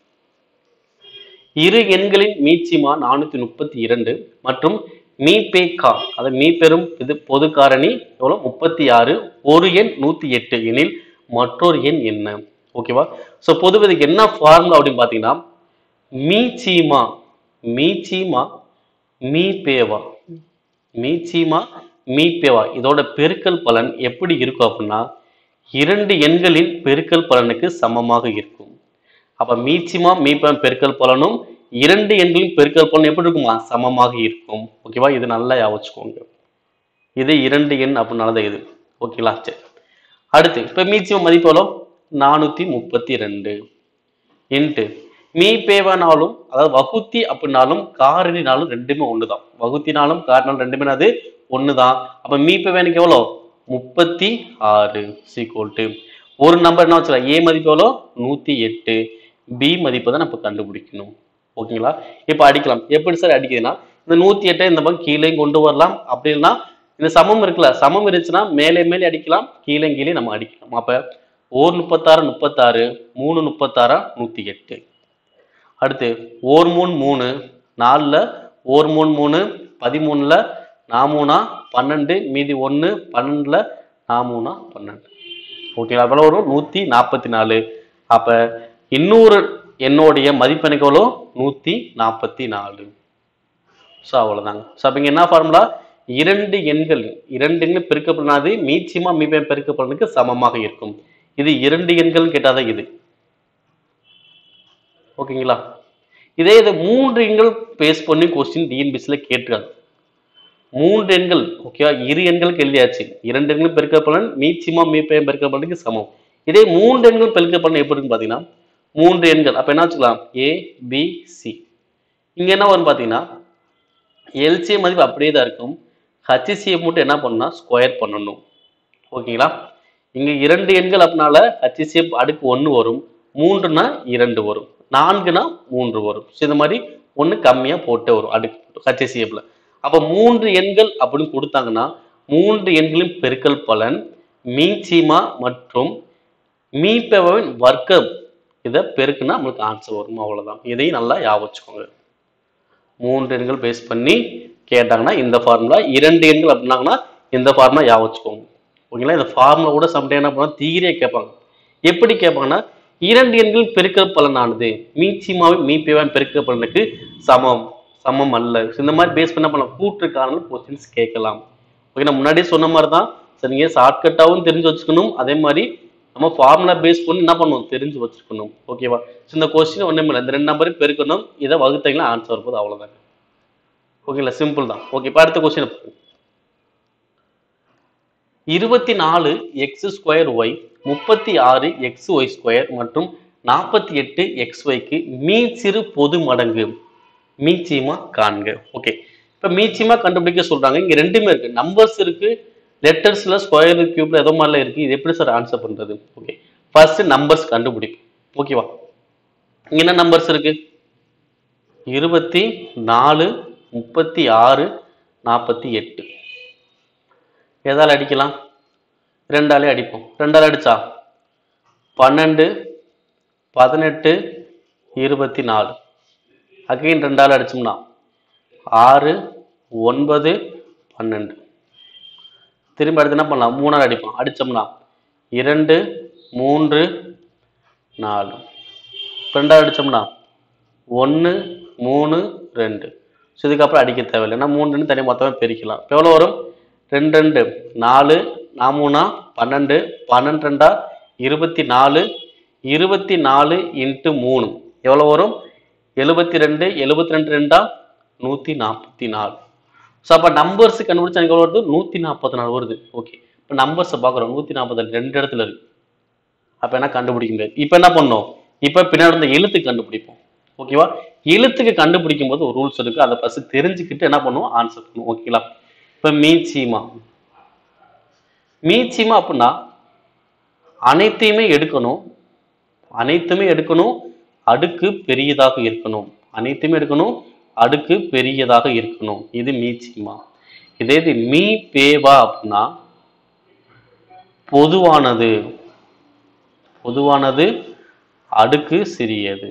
இரு எண்களின் மீச்சிமா நானூத்தி முப்பத்தி இரண்டு மற்றும் மீபே கா அது மீ பெரும் இது பொது காரணி எவ்வளவு முப்பத்தி ஆறு ஒரு எண் நூத்தி எட்டு எனில் மற்றொரு எண் என்ன ஓகேவா ஸோ பொதுவாக இதுக்கு என்ன ஃபார்முலா அப்படின்னு பார்த்தீங்கன்னா மீச்சீமா மீச்சீமா மீபேவா மீச்சீமா மீபேவா இதோட பெருக்கல் பலன் எப்படி இருக்கும் அப்படின்னா இரண்டு எண்களின் பெருக்கல் பலனுக்கு சமமாக இருக்கும் அப்ப மீச்சிமா மீப்பம் பெருக்கல் பலனும் இரண்டு எண்களின் பெருக்கல் பலன் எப்படி இருக்குமா சமமாக இருக்கும் ஓகேவா இது நல்லா ஞாபகம் வச்சுக்கோங்க இது இரண்டு எண் அப்படின்னாலதான் இது ஓகேங்களா சரி அடுத்து இப்ப மீச்சிமம் மதிப்பு எவ்வளோ நானூத்தி முப்பத்தி ரெண்டு இன்ட்டு மீ பேவனாலும் அதாவது வகுத்தி அப்படின்னாலும் காரணினாலும் ரெண்டுமே ஒண்ணுதான் வகுத்தினாலும் காரணினாலும் ரெண்டுமே அது ஒண்ணுதான் அப்ப மீ பேவனுக்கு எவ்வளோ முப்பத்தி ஆறு சீக்வல் ஒரு நம்பர் என்ன வச்சுக்கலாம் ஏ மதிப்பு எவ்வளோ நூத்தி எட்டு பி மதிப்பை தான் நம்ம கண்டுபிடிக்கணும் ஓகேங்களா இப்போ அடிக்கலாம் எப்படி சார் அடிக்குதுன்னா இந்த நூத்தி எட்டை இந்த பக்கம் கீழேயும் கொண்டு வரலாம் அப்படி இல்லைன்னா இந்த சமம் இருக்குல்ல சமம் இருந்துச்சுன்னா மேலே மேலே அடிக்கலாம் கீழே கீழே நம்ம அடிக்கலாம் அப்ப ஓர் முப்பத்தாறு முப்பத்தாறு மூணு முப்பத்தாறா நூத்தி எட்டு அடுத்து ஓர் மூணு மூணு நாலுல ஓர் மூணு மூணு பதிமூணுல நாமூணா பன்னெண்டு மீதி ஒன்று பன்னெண்டுல நாமூணா பன்னெண்டு ஓகேங்களா எவ்வளோ வரும் நூற்றி நாற்பத்தி நாலு அப்போ இன்னொரு என்னுடைய மதிப்பெண்ணுக்கு எவ்வளோ நூற்றி நாற்பத்தி நாலு ஸோ அவ்வளோதாங்க ஸோ அப்போ இங்கே என்ன ஃபார்முலா இரண்டு எண்கள் இரண்டு எண்கள் பெருக்கப்படாது மீச்சியமா மீபம் பெருக்கப்படனுக்கு சமமாக இருக்கும் இது இரண்டு எண்கள் கேட்டாதான் இது ஓகேங்களா இதே இது மூன்று எண்கள் பேஸ் பண்ணி கொஸ்டின் டிஎன்பிசியில் கேட்டிருக்காங்க மூன்று எண்கள் ஓகேவா இரு எண்களுக்கு எழுதியாச்சு இரண்டு எண்கள் பெருக்கப்பலன் மீச்சிமா மீப்பயம் பெருக்கப்பலனுக்கு சமம் இதே மூன்று எண்கள் பெருக்கப்பலன் எப்படி இருக்குன்னு பார்த்தீங்கன்னா மூன்று எண்கள் அப்போ என்ன வச்சுக்கலாம் ஏ பி சி இங்க என்ன வரும் பார்த்தீங்கன்னா எல்சிஎம் மதிப்பு அப்படியே தான் இருக்கும் ஹச்சிசிஎம் மட்டும் என்ன பண்ணணும்னா ஸ்கொயர் பண்ணணும் ஓகேங்களா இங்க இரண்டு எண்கள் அப்படினால ஹச்சிசிஎம் அடுக்கு ஒன்று வரும் மூன்றுனா இரண்டு வரும் நான்குனா மூன்று வரும் ஸோ இந்த மாதிரி ஒன்று கம்மியாக போட்டே வரும் அடுக்கு ஹச்சிசிஎம்ல அப்போ மூன்று எண்கள் அப்படின்னு கொடுத்தாங்கன்னா மூன்று எண்களின் பெருக்கல் பலன் மீச்சிமா மற்றும் மீப்பவின் வர்க்கம் இதை பெருக்குனா நம்மளுக்கு ஆன்சர் வரும் அவ்வளவுதான் இதையும் நல்லா ஞாபகம் வச்சுக்கோங்க மூன்று எண்கள் பேஸ் பண்ணி கேட்டாங்கன்னா இந்த ஃபார்முலா இரண்டு எண்கள் அப்படின்னாங்கன்னா இந்த ஃபார்முலா ஞாபகம் வச்சுக்கோங்க ஓகேங்களா இந்த ஃபார்முலா கூட சம்டைம் என்ன பண்ணுவாங்க தீரியா கேட்பாங்க எப்படி கேட்பாங்கன்னா இரண்டு எண்கள் பெருக்கல் பலனானது மீச்சிமாவின் மீப்பேவான் பெருக்கல் பலனுக்கு சமம் சமம் அல்ல So, இந்த மாதிரி பேஸ் பண்ண பண்ணலாம் கூற்று காரணம் கொஸ்டின்ஸ் கேட்கலாம் ஓகே நான் முன்னாடியே சொன்ன மாதிரி தான் சரிங்க ஷார்ட்கட்டாகவும் தெரிஞ்சு வச்சுக்கணும் அதே மாதிரி நம்ம ஃபார்முலா பேஸ் பண்ணி என்ன பண்ணணும் தெரிஞ்சு வச்சுக்கணும் ஓகேவா ஸோ இந்த கொஸ்டின் ஒன்றும் இல்லை இந்த ரெண்டு நம்பரையும் பெருக்கணும் இதை வகுத்தீங்கன்னா ஆன்சர் வரும்போது அவ்வளோதாங்க ஓகேங்களா சிம்பிள் தான் ஓகே இப்போ அடுத்த கொஸ்டின் இருபத்தி நாலு எக்ஸ் ஸ்கொயர் ஒய் முப்பத்தி ஆறு எக்ஸ் ஒய் ஸ்கொயர் மற்றும் நாற்பத்தி எட்டு எக்ஸ் ஒய்க்கு மீச்சிறு பொது மடங்கு மீச்சியமா காண்க ஓகே இப்போ மீச்சியமா கண்டுபிடிக்க சொல்றாங்க இங்க ரெண்டுமே இருக்கு நம்பர்ஸ் இருக்கு லெட்டர்ஸ்ல ஸ்கொயர் கியூப்ல எதோ மாதிரிலாம் இருக்கு இது எப்படி சார் ஆன்சர் பண்றது ஓகே ஃபர்ஸ்ட் நம்பர்ஸ் கண்டுபிடிப்போம் ஓகேவா இங்க என்ன நம்பர்ஸ் இருக்கு இருபத்தி நாலு முப்பத்தி ஆறு நாற்பத்தி எட்டு எதால அடிக்கலாம் ரெண்டாலே அடிப்போம் ரெண்டால அடிச்சா பன்னெண்டு பதினெட்டு இருபத்தி நாலு அகைன் ரெண்டால அடிச்சோம்னா ஆறு ஒன்பது பன்னெண்டு திரும்ப அடுத்து என்ன பண்ணலாம் மூணால் அடிப்போம் அடிச்சோம்னா இரண்டு மூன்று நாலு ரெண்டாவது அடிச்சோம்னா ஒன்று மூணு ரெண்டு ஸோ இதுக்கப்புறம் அடிக்க தேவையில்லை ஏன்னா மூணு ரெண்டு தனியாக மொத்தமாக பிரிக்கலாம் இப்போ எவ்வளோ வரும் ரெண்டு ரெண்டு நாலு நாமூணா பன்னெண்டு பன்னெண்டு ரெண்டா இருபத்தி நாலு இருபத்தி நாலு இன்ட்டு மூணு எவ்வளோ வரும் எழுபத்தி ரெண்டு எழுபத்தி ரெண்டு ரெண்டா நூற்றி நாற்பத்தி நாலு ஸோ அப்போ நம்பர்ஸ் கண்டுபிடிச்சா எனக்கு எவ்வளோ வருது நூற்றி நாற்பத்தி நாலு வருது ஓகே இப்போ நம்பர்ஸை பார்க்குறோம் நூற்றி நாற்பத்தி ரெண்டு இடத்துல இருக்கு அப்போ என்ன கண்டுபிடிக்க முடியாது இப்போ என்ன பண்ணோம் இப்போ பின்னாடி இருந்த எழுத்து கண்டுபிடிப்போம் ஓகேவா எழுத்துக்கு கண்டுபிடிக்கும் போது ஒரு ரூல்ஸ் இருக்கு அதை ஃபர்ஸ்ட் தெரிஞ்சுக்கிட்டு என்ன பண்ணுவோம் ஆன்சர் பண்ணுவோம் ஓகேங்களா இப்போ மீச்சிமா மீச்சிமா அப்படின்னா அனைத்தையுமே எடுக்கணும் அனைத்துமே எடுக்கணும் அடுக்கு பெரியதாக இருக்கணும் அனைத்துமே எடுக்கணும் அடுக்கு பெரியதாக இருக்கணும் இது மீச்சிமா இதே இது மீ பேவா அப்படின்னா பொதுவானது பொதுவானது அடுக்கு சிறியது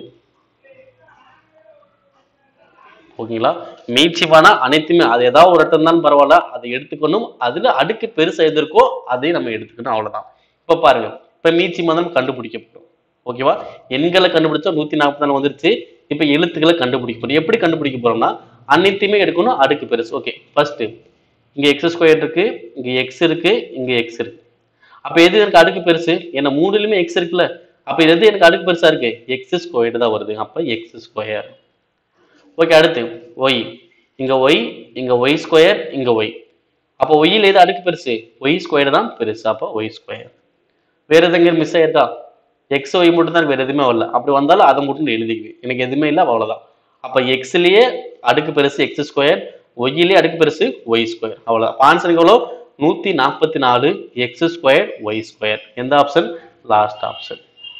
ஓகேங்களா மீட்சிவானா அனைத்துமே அது ஏதாவது ஒரு இடத்துல இருந்தாலும் பரவாயில்ல அதை எடுத்துக்கணும் அதுல அடுக்கு பெருசா எது இருக்கோ அதையும் நம்ம எடுத்துக்கணும் அவ்வளவுதான் இப்ப பாருங்க இப்ப மீட்சி மதம் கண்டுபிடிக்கப்படும் ஓகேவா எண்களை கண்டுபிடிச்சா நூத்தி நாற்பத்தி நாலு வந்துருச்சு இப்ப எழுத்துக்களை கண்டுபிடிக்க போறோம் எப்படி கண்டுபிடிக்க போறோம்னா அனைத்தையுமே எடுக்கணும் அடுக்கு பெருசு ஓகே ஃபர்ஸ்ட் இங்க எக்ஸ் ஸ்கொயர் இருக்கு இங்க எக்ஸ் இருக்கு இங்க எக்ஸ் இருக்கு அப்ப எது எனக்கு அடுக்கு பெருசு ஏன்னா மூணுலயுமே எக்ஸ் இருக்குல்ல அப்ப எது எனக்கு அடுக்கு பெருசா இருக்கு எக்ஸ் ஸ்கொயர் தான் வருது அப்ப எக்ஸ் ஸ்கொயர் ஓகே அடுத்து ஒய் இங்க ஒய் இங்க ஒய் ஸ்கொயர் இங்க ஒய் அப்போ ஒய்யில் எது அடுக்கு பெருசு ஒய் ஸ்கொயர் தான் பெருசு அப்போ ஒய் ஸ்கொயர் வேற எதுங்க மிஸ் ஆயிருக்கா எக்ஸ் ஒய் மட்டும் தான் வேற எதுவுமே வரல அப்படி வந்தாலும் அதை மட்டும் நான் எழுதிக்குவேன் எனக்கு எதுவுமே இல்லை அவ்வளவுதான் அப்ப எக்ஸ்லயே அடுக்கு பெருசு எக்ஸ் ஸ்கொயர் ஒய்யிலேயே அடுக்கு பெருசு ஒய் ஸ்கொயர் அவ்வளவுதான் ஆன்சர் எவ்வளோ நூத்தி நாற்பத்தி நாலு எக்ஸ் ஸ்கொயர் ஒய் ஸ்கொயர் எந்த ஆப்ஷன் லாஸ்ட் ஆப்ஷன்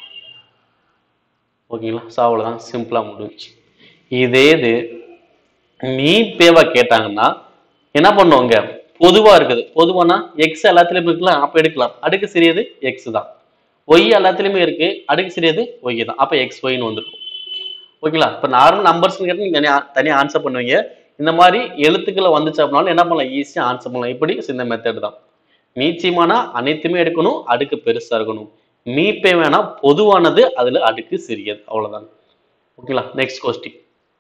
ஓகேங்களா ஸோ அவ்வளோதான் சிம்பிளாக முடிஞ்சு இதே இது மீ பேவா கேட்டாங்கன்னா என்ன பண்ணுவாங்க பொதுவா இருக்குது பொதுவானா எக்ஸ் எல்லாத்துலயும் இருக்கலாம் அப்ப எடுக்கலாம் அடுக்கு சிறியது எக்ஸ் தான் ஒய் எல்லாத்துலயுமே இருக்கு அடுக்கு சிறியது ஒய் தான் அப்ப எக்ஸ் ஒய்னு வந்துருக்கும் ஓகேங்களா இப்ப நார்மல் நம்பர்ஸ் கேட்டு நீங்க தனியா தனியா ஆன்சர் பண்ணுவீங்க இந்த மாதிரி எழுத்துக்களை வந்துச்சு அப்படின்னாலும் என்ன பண்ணலாம் ஈஸியா ஆன்சர் பண்ணலாம் இப்படி இந்த மெத்தட் தான் மீச்சியமானா அனைத்துமே எடுக்கணும் அடுக்கு பெருசா இருக்கணும் மீப்பே வேணா பொதுவானது அதுல அடுக்கு சிறியது அவ்வளவுதான் ஓகேங்களா நெக்ஸ்ட் கொஸ்டின்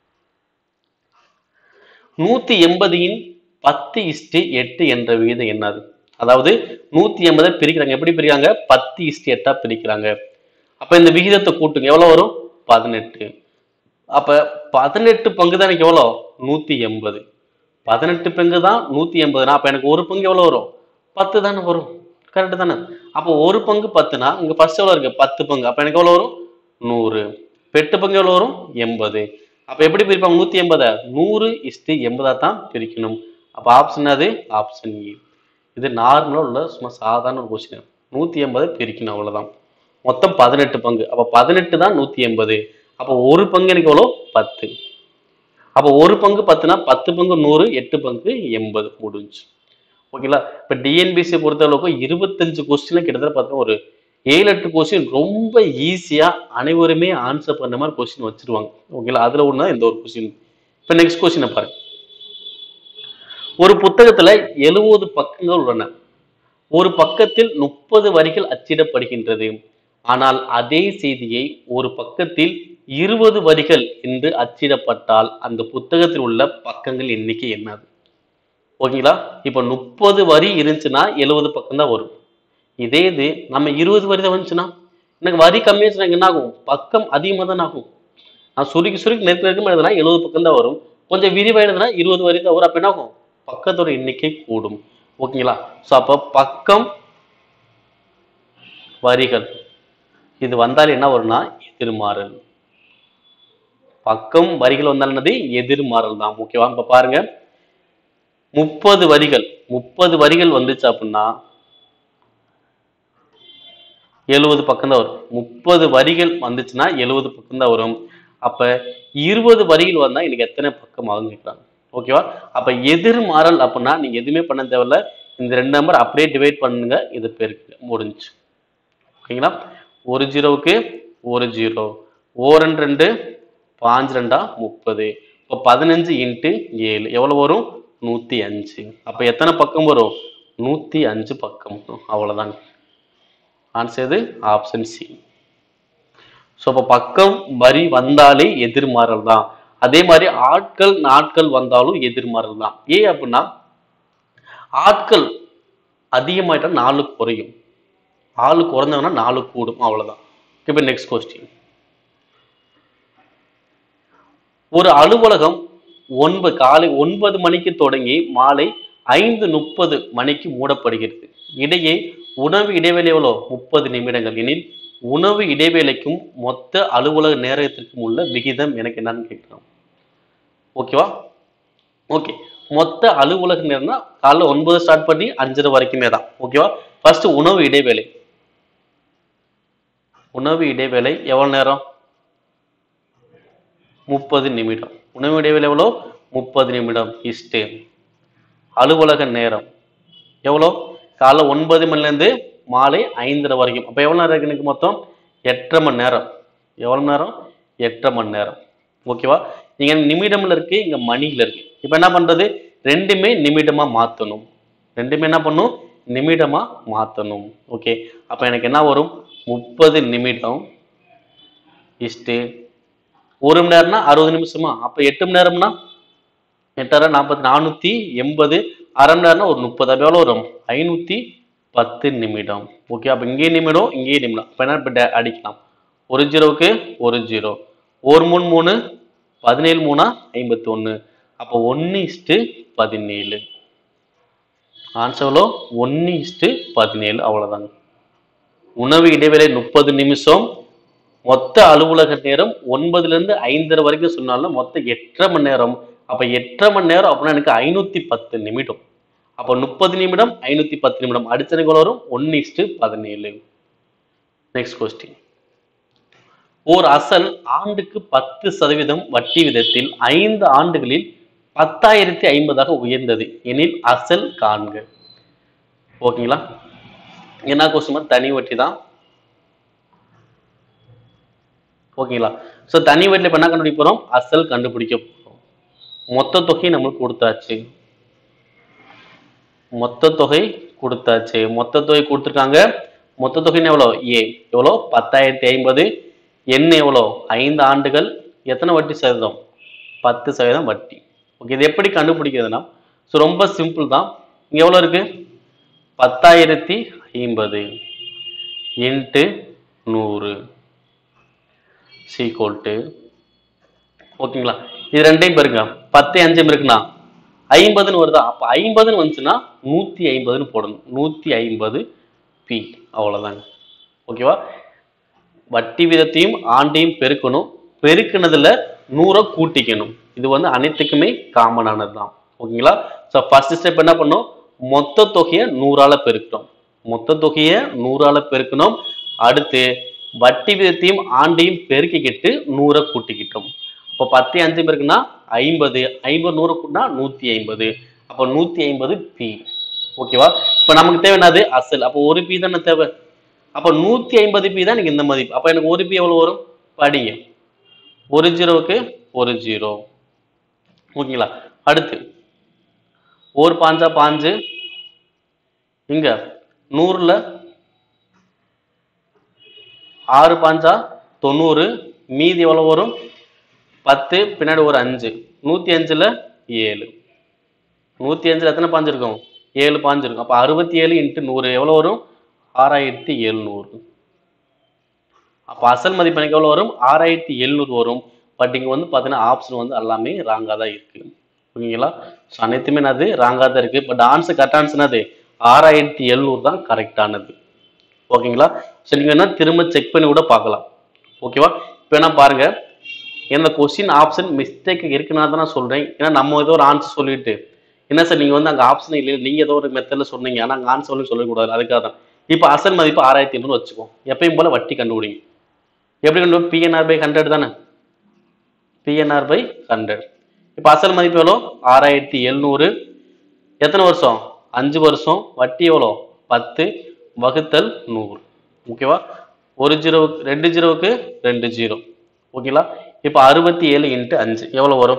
நூத்தி எண்பதின் பத்து இஸ்டு எட்டு என்ற விகிதம் என்னது அதாவது நூத்தி எண்பதை பிரிக்கிறாங்க எப்படி பிரிக்கிறாங்க பத்து இஸ்டு எட்டா பிரிக்கிறாங்க அப்ப இந்த விகிதத்தை கூட்டுங்க எவ்வளவு வரும் பதினெட்டு அப்ப பதினெட்டு பங்கு தான் எனக்கு எவ்வளோ நூத்தி எண்பது பதினெட்டு பங்கு தான் நூத்தி எண்பதுனா அப்ப எனக்கு ஒரு பங்கு எவ்வளவு வரும் பத்து தானே வரும் கரெக்ட் தானே அப்போ ஒரு பங்கு பத்துனா இங்க ஃபர்ஸ்ட் எவ்வளவு இருக்கு பத்து பங்கு அப்ப எனக்கு எவ்வளவு வரும் நூறு எட்டு பங்கு எவ்வளவு வரும் எண்பது அப்ப எப்படி பிரிப்பாங்க நூத்தி எண்பதை நூறு இஸ்டு எண்பதா தான் பிரிக்கணும் அப்ப ஆப்ஷன் அது ஆப்ஷன் இ இது நார்மலா உள்ள சும்மா சாதாரண ஒரு கொஸ்டின் நூத்தி எண்பதை பிரிக்கணும் அவ்வளவுதான் மொத்தம் பதினெட்டு பங்கு அப்ப பதினெட்டு தான் நூத்தி எண்பது அப்ப ஒரு பங்கு எனக்கு எவ்வளோ பத்து அப்ப ஒரு பங்கு பத்துனா பத்து பங்கு நூறு எட்டு பங்கு எண்பது முடிஞ்சு ஓகேங்களா இப்ப டிஎன்பிசி பொறுத்தளவுக்கு இருபத்தஞ்சு கொஸ்டின்ல கிட்டத்தட்ட பார்த்தா ஒரு ஏழு எட்டு கொஸ்டின் ரொம்ப ஈஸியா அனைவருமே ஆன்சர் பண்ண மாதிரி கொஸ்டின் வச்சிருவாங்க ஓகேங்களா அதுல ஒண்ணு இந்த ஒரு கொஸ்டின் இப்ப நெக்ஸ்ட் கொஸ்டினை பாருங்க ஒரு புத்தகத்துல எழுபது பக்கங்கள் உள்ளன ஒரு பக்கத்தில் முப்பது வரிகள் அச்சிடப்படுகின்றது ஆனால் அதே செய்தியை ஒரு பக்கத்தில் இருபது வரிகள் என்று அச்சிடப்பட்டால் அந்த புத்தகத்தில் உள்ள பக்கங்கள் எண்ணிக்கை என்னது ஓகேங்களா இப்போ முப்பது வரி இருந்துச்சுன்னா எழுபது பக்கம் தான் வரும் இதே இது நம்ம இருபது வரி தான் வந்துச்சுன்னா எனக்கு வரி கம்மியாச்சுன்னா என்ன ஆகும் பக்கம் அதிகமாக தான் ஆகும் நான் சுருக்கி சுருக்கி நெருக்க நெருக்கம் எழுதுனா எழுபது பக்கம் தான் வரும் கொஞ்சம் விரிவாக எழுதுனா இருபது வரி தான் வரும் அப்போ என்ன ஆகும் பக்கத்தோட எண்ணிக்கை கூடும் ஓகேங்களா ஸோ அப்போ பக்கம் வரிகள் இது வந்தால் என்ன வரும்னா எதிர்மாறல் பக்கம் வரிகள் வந்தால் என்னது எதிர்மாறல் தான் ஓகேவா இப்ப பாருங்க முப்பது வரிகள் முப்பது வரிகள் வந்துச்சு அப்படின்னா எழுபது பக்கம் தான் வரும் முப்பது வரிகள் வந்துச்சுன்னா எழுபது பக்கம் தான் வரும் அப்ப இருபது வரிகள் வந்தா எனக்கு எத்தனை பக்கம் ஆகும் கேட்குறாங்க ஓகேவா அப்ப எதிர்மாறல் அப்படின்னா நீங்க எதுவுமே பண்ண தேவையில்ல இந்த ரெண்டு நம்பர் அப்படியே டிவைட் பண்ணுங்க இது பெருக்கு முடிஞ்சு ஓகேங்களா ஒரு ஜீரோவுக்கு ஒரு ஜீரோ ஓ ரெண்டு ரெண்டு பாஞ்சு ரெண்டா முப்பது இப்போ பதினஞ்சு இன்ட்டு ஏழு எவ்வளோ வரும் நூற்றி அஞ்சு அப்போ எத்தனை பக்கம் வரும் நூற்றி அஞ்சு பக்கம் அவ்வளோதாங்க ஆன்சர் எது ஆப்ஷன் சி ஸோ இப்போ பக்கம் வரி வந்தாலே எதிர்மாறல் தான் அதே மாதிரி ஆட்கள் நாட்கள் வந்தாலும் எதிர்மாறல் தான் ஏன் அப்படின்னா ஆட்கள் அதிகமாயிட்டா நாலு குறையும் ஆளு குறைஞ்சாங்கன்னா நாலு கூடும் அவ்வளவுதான் இப்போ நெக்ஸ்ட் கொஸ்டின் ஒரு அலுவலகம் ஒன்பது காலை ஒன்பது மணிக்கு தொடங்கி மாலை ஐந்து முப்பது மணிக்கு மூடப்படுகிறது இடையே உணவு இடைவேளை எவ்வளோ முப்பது நிமிடங்கள் எனில் உணவு இடைவேளைக்கும் மொத்த அலுவலக நேரத்திற்கும் உள்ள விகிதம் எனக்கு என்னன்னு கேட்கிறோம் ஓகேவா ஓகே மொத்த அலுவலக நேரம்னா காலைல ஒன்பது ஸ்டார்ட் பண்ணி அஞ்சரை வரைக்குமே தான் ஓகேவா ஃபர்ஸ்ட் உணவு இடைவேளை உணவு இடைவேளை எவ்வளவு நேரம் முப்பது நிமிடம் உணவு இடைவேளை எவ்வளோ முப்பது நிமிடம் இஸ்டு அலுவலக நேரம் எவ்வளோ காலைல ஒன்பது மணிலேருந்து மாலை ஐந்தரை வரைக்கும் அப்போ எவ்வளோ நேரம் இருக்கு எனக்கு மொத்தம் எட்டரை மணி நேரம் எவ்வளோ நேரம் எட்டரை மணி நேரம் ஓகேவா இங்க நிமிடம்ல இருக்கு இங்க மணியில இருக்கு இப்போ என்ன பண்றது ரெண்டுமே நிமிடமா மாத்தணும் ரெண்டுமே என்ன பண்ணும் நிமிடமா மாத்தணும் ஓகே அப்ப எனக்கு என்ன வரும் முப்பது நிமிடம் இஸ்டு ஒரு மணி நேரம்னா அறுபது நிமிஷமா அப்ப எட்டு மணி நேரம்னா எட்டாயிரம் நாற்பத்தி நானூத்தி எண்பது அரை மணி நேரம்னா ஒரு முப்பது அப்ப எவ்வளவு வரும் ஐநூத்தி பத்து நிமிடம் ஓகே அப்ப இங்கேயும் நிமிடம் இங்கேயும் நிமிடம் அப்ப என்ன இப்ப டே- அடிக்கலாம் ஒரு ஜீரோவுக்கு ஒரு ஜீரோ ஒரு மூணு மூணு பதினேழு மூணா ஐம்பத்தி ஒன்று அப்போ ஒன்று இஸ்ட்டு பதினேழு ஆன்சர் எவ்வளோ ஒன்று இஸ்ட்டு பதினேழு அவ்வளோதாங்க உணவு இடைவேளை முப்பது நிமிஷம் மொத்த அலுவலக நேரம் ஒன்பதுல இருந்து ஐந்தரை வரைக்கும் சொன்னாலும் மொத்தம் எட்டரை மணி நேரம் அப்ப எட்டரை மணி நேரம் அப்படின்னா எனக்கு ஐநூத்தி பத்து நிமிடம் அப்போ முப்பது நிமிடம் ஐநூத்தி பத்து நிமிடம் அடுத்த வரும் ஒன்னு இஸ்டு பதினேழு நெக்ஸ்ட் கொஸ்டின் ஓர் அசல் ஆண்டுக்கு பத்து சதவீதம் வட்டி விதத்தில் ஐந்து ஆண்டுகளில் பத்தாயிரத்தி ஐம்பதாக உயர்ந்தது எனில் அசல் காண்க ஓகேங்களா என்ன கொஸ்டின் தனி வட்டி தான் ஓகேங்களா ஸோ தனி வட்டியில் இப்போ என்ன கண்டுபிடிக்க போகிறோம் அசல் கண்டுபிடிக்க போகிறோம் மொத்த தொகை நம்மளுக்கு கொடுத்தாச்சு மொத்த தொகை கொடுத்தாச்சு மொத்த தொகை கொடுத்துருக்காங்க மொத்த தொகைன்னு எவ்வளோ ஏ எவ்வளோ பத்தாயிரத்தி ஐம்பது என்ன எவ்வளோ ஐந்து ஆண்டுகள் எத்தனை வட்டி சதவீதம் பத்து சதவீதம் வட்டி ஓகே இது எப்படி கண்டுபிடிக்கிறதுனா ஸோ ரொம்ப சிம்பிள் தான் இங்கே எவ்வளோ இருக்கு பத்தாயிரத்தி ஐம்பது இன்ட்டு நூறு சீக்வல் டு ஓகேங்களா இது ரெண்டையும் பாருங்க பத்து அஞ்சும் இருக்குண்ணா ஐம்பதுன்னு வருதா அப்போ ஐம்பதுன்னு வந்துச்சுன்னா நூற்றி ஐம்பதுன்னு போடணும் நூற்றி ஐம்பது பி அவ்வளோதாங்க ஓகேவா வட்டி விதத்தையும் ஆண்டையும் பெருக்கணும் பெருக்கினதுல நூறை கூட்டிக்கணும் இது வந்து அனைத்துக்குமே காமனானது தான் ஓகேங்களா ஸோ ஃபர்ஸ்ட் ஸ்டெப் என்ன பண்ணோம் மொத்த தொகையை நூறால பெருக்கணும் மொத்த தொகையை நூறால பெருக்கணும் அடுத்து வட்டி விதத்தையும் ஆண்டையும் பெருக்கிக்கிட்டு நூறை கூட்டிக்கிட்டோம் இப்போ பத்து அஞ்சு பேருக்குன்னா ஐம்பது ஐம்பது நூறு கூட்டினா நூற்றி ஐம்பது அப்போ நூற்றி ஐம்பது பி ஓகேவா இப்போ நமக்கு தேவை என்னது அசல் அப்போ ஒரு பி தானே தேவை அப்போ நூற்றி ஐம்பது பி தான் எனக்கு இந்த மதிப்பு அப்போ எனக்கு ஒரு பி எவ்வளோ வரும் படிங்க ஒரு ஜீரோவுக்கு ஒரு ஜீரோ ஓகேங்களா அடுத்து ஒரு பாஞ்சா பாஞ்சு இங்க நூறுல ஆறு பாஞ்சா தொண்ணூறு மீதி எவ்வளவு வரும் பத்து பின்னாடி ஒரு அஞ்சு நூத்தி அஞ்சுல ஏழு நூத்தி அஞ்சுல எத்தனை பாஞ்சு இருக்கும் ஏழு பாஞ்சு இருக்கும் அப்ப அறுபத்தி ஏழு இன்ட்டு நூறு எவ்வளவு வரும் ஆறாயிரத்தி எழுநூறு அப்ப அசல் மதிப்பு எனக்கு எவ்வளவு வரும் ஆறாயிரத்தி எழுநூறு வரும் பட் இங்க வந்து பாத்தீங்கன்னா ஆப்ஷன் வந்து எல்லாமே ராங்கா தான் இருக்கு ஓகேங்களா ஸோ அனைத்துமே என்னது ராங்கா தான் இருக்கு பட் ஆன்சர் கரெக்ட் ஆன்சர் என்னது ஆறாயிரத்தி எழுநூறு தான் கரெக்டானது ஓகேங்களா சரி நீங்க என்ன திரும்ப செக் பண்ணி கூட பார்க்கலாம் ஓகேவா இப்போ என்ன பாருங்க இந்த கொஸ்டின் ஆப்ஷன் மிஸ்டேக் இருக்குன்னா தான் நான் சொல்றேன் ஏன்னா நம்ம ஏதோ ஒரு ஆன்சர் சொல்லிட்டு என்ன சார் நீங்க வந்து அங்க ஆப்ஷன் இல்லை நீங்க ஏதோ ஒரு மெத்தட்ல சொன்னீங்க ஆனா அங்க ஆன்சர் சொல்லக்கூடாது அதுக்காக தான் இப்போ அசல் மதிப்பு ஆறாயிரத்தி எண்ணூறு வச்சுக்கோ எப்பயும் போல வட்டி கண்டுபிடிங்க எப்படி கண்டு பிஎன்ஆர் பை ஹண்ட்ரட் தானே பிஎன்ஆர் பை ஹண்ட்ரட் இப்போ அசல் மதிப்பு எவ்வளோ ஆறாயிரத்தி எழுநூறு எத்தனை வருஷம் அஞ்சு வருஷம் வட்டி எவ்வளோ பத்து வகுத்தல் நூறு ஓகேவா ஒரு ஜீரோவுக்கு ரெண்டு ஜீரோவுக்கு ரெண்டு ஜீரோ ஓகேங்களா இப்போ அறுபத்தி ஏழு இன்ட்டு அஞ்சு எவ்வளோ வரும்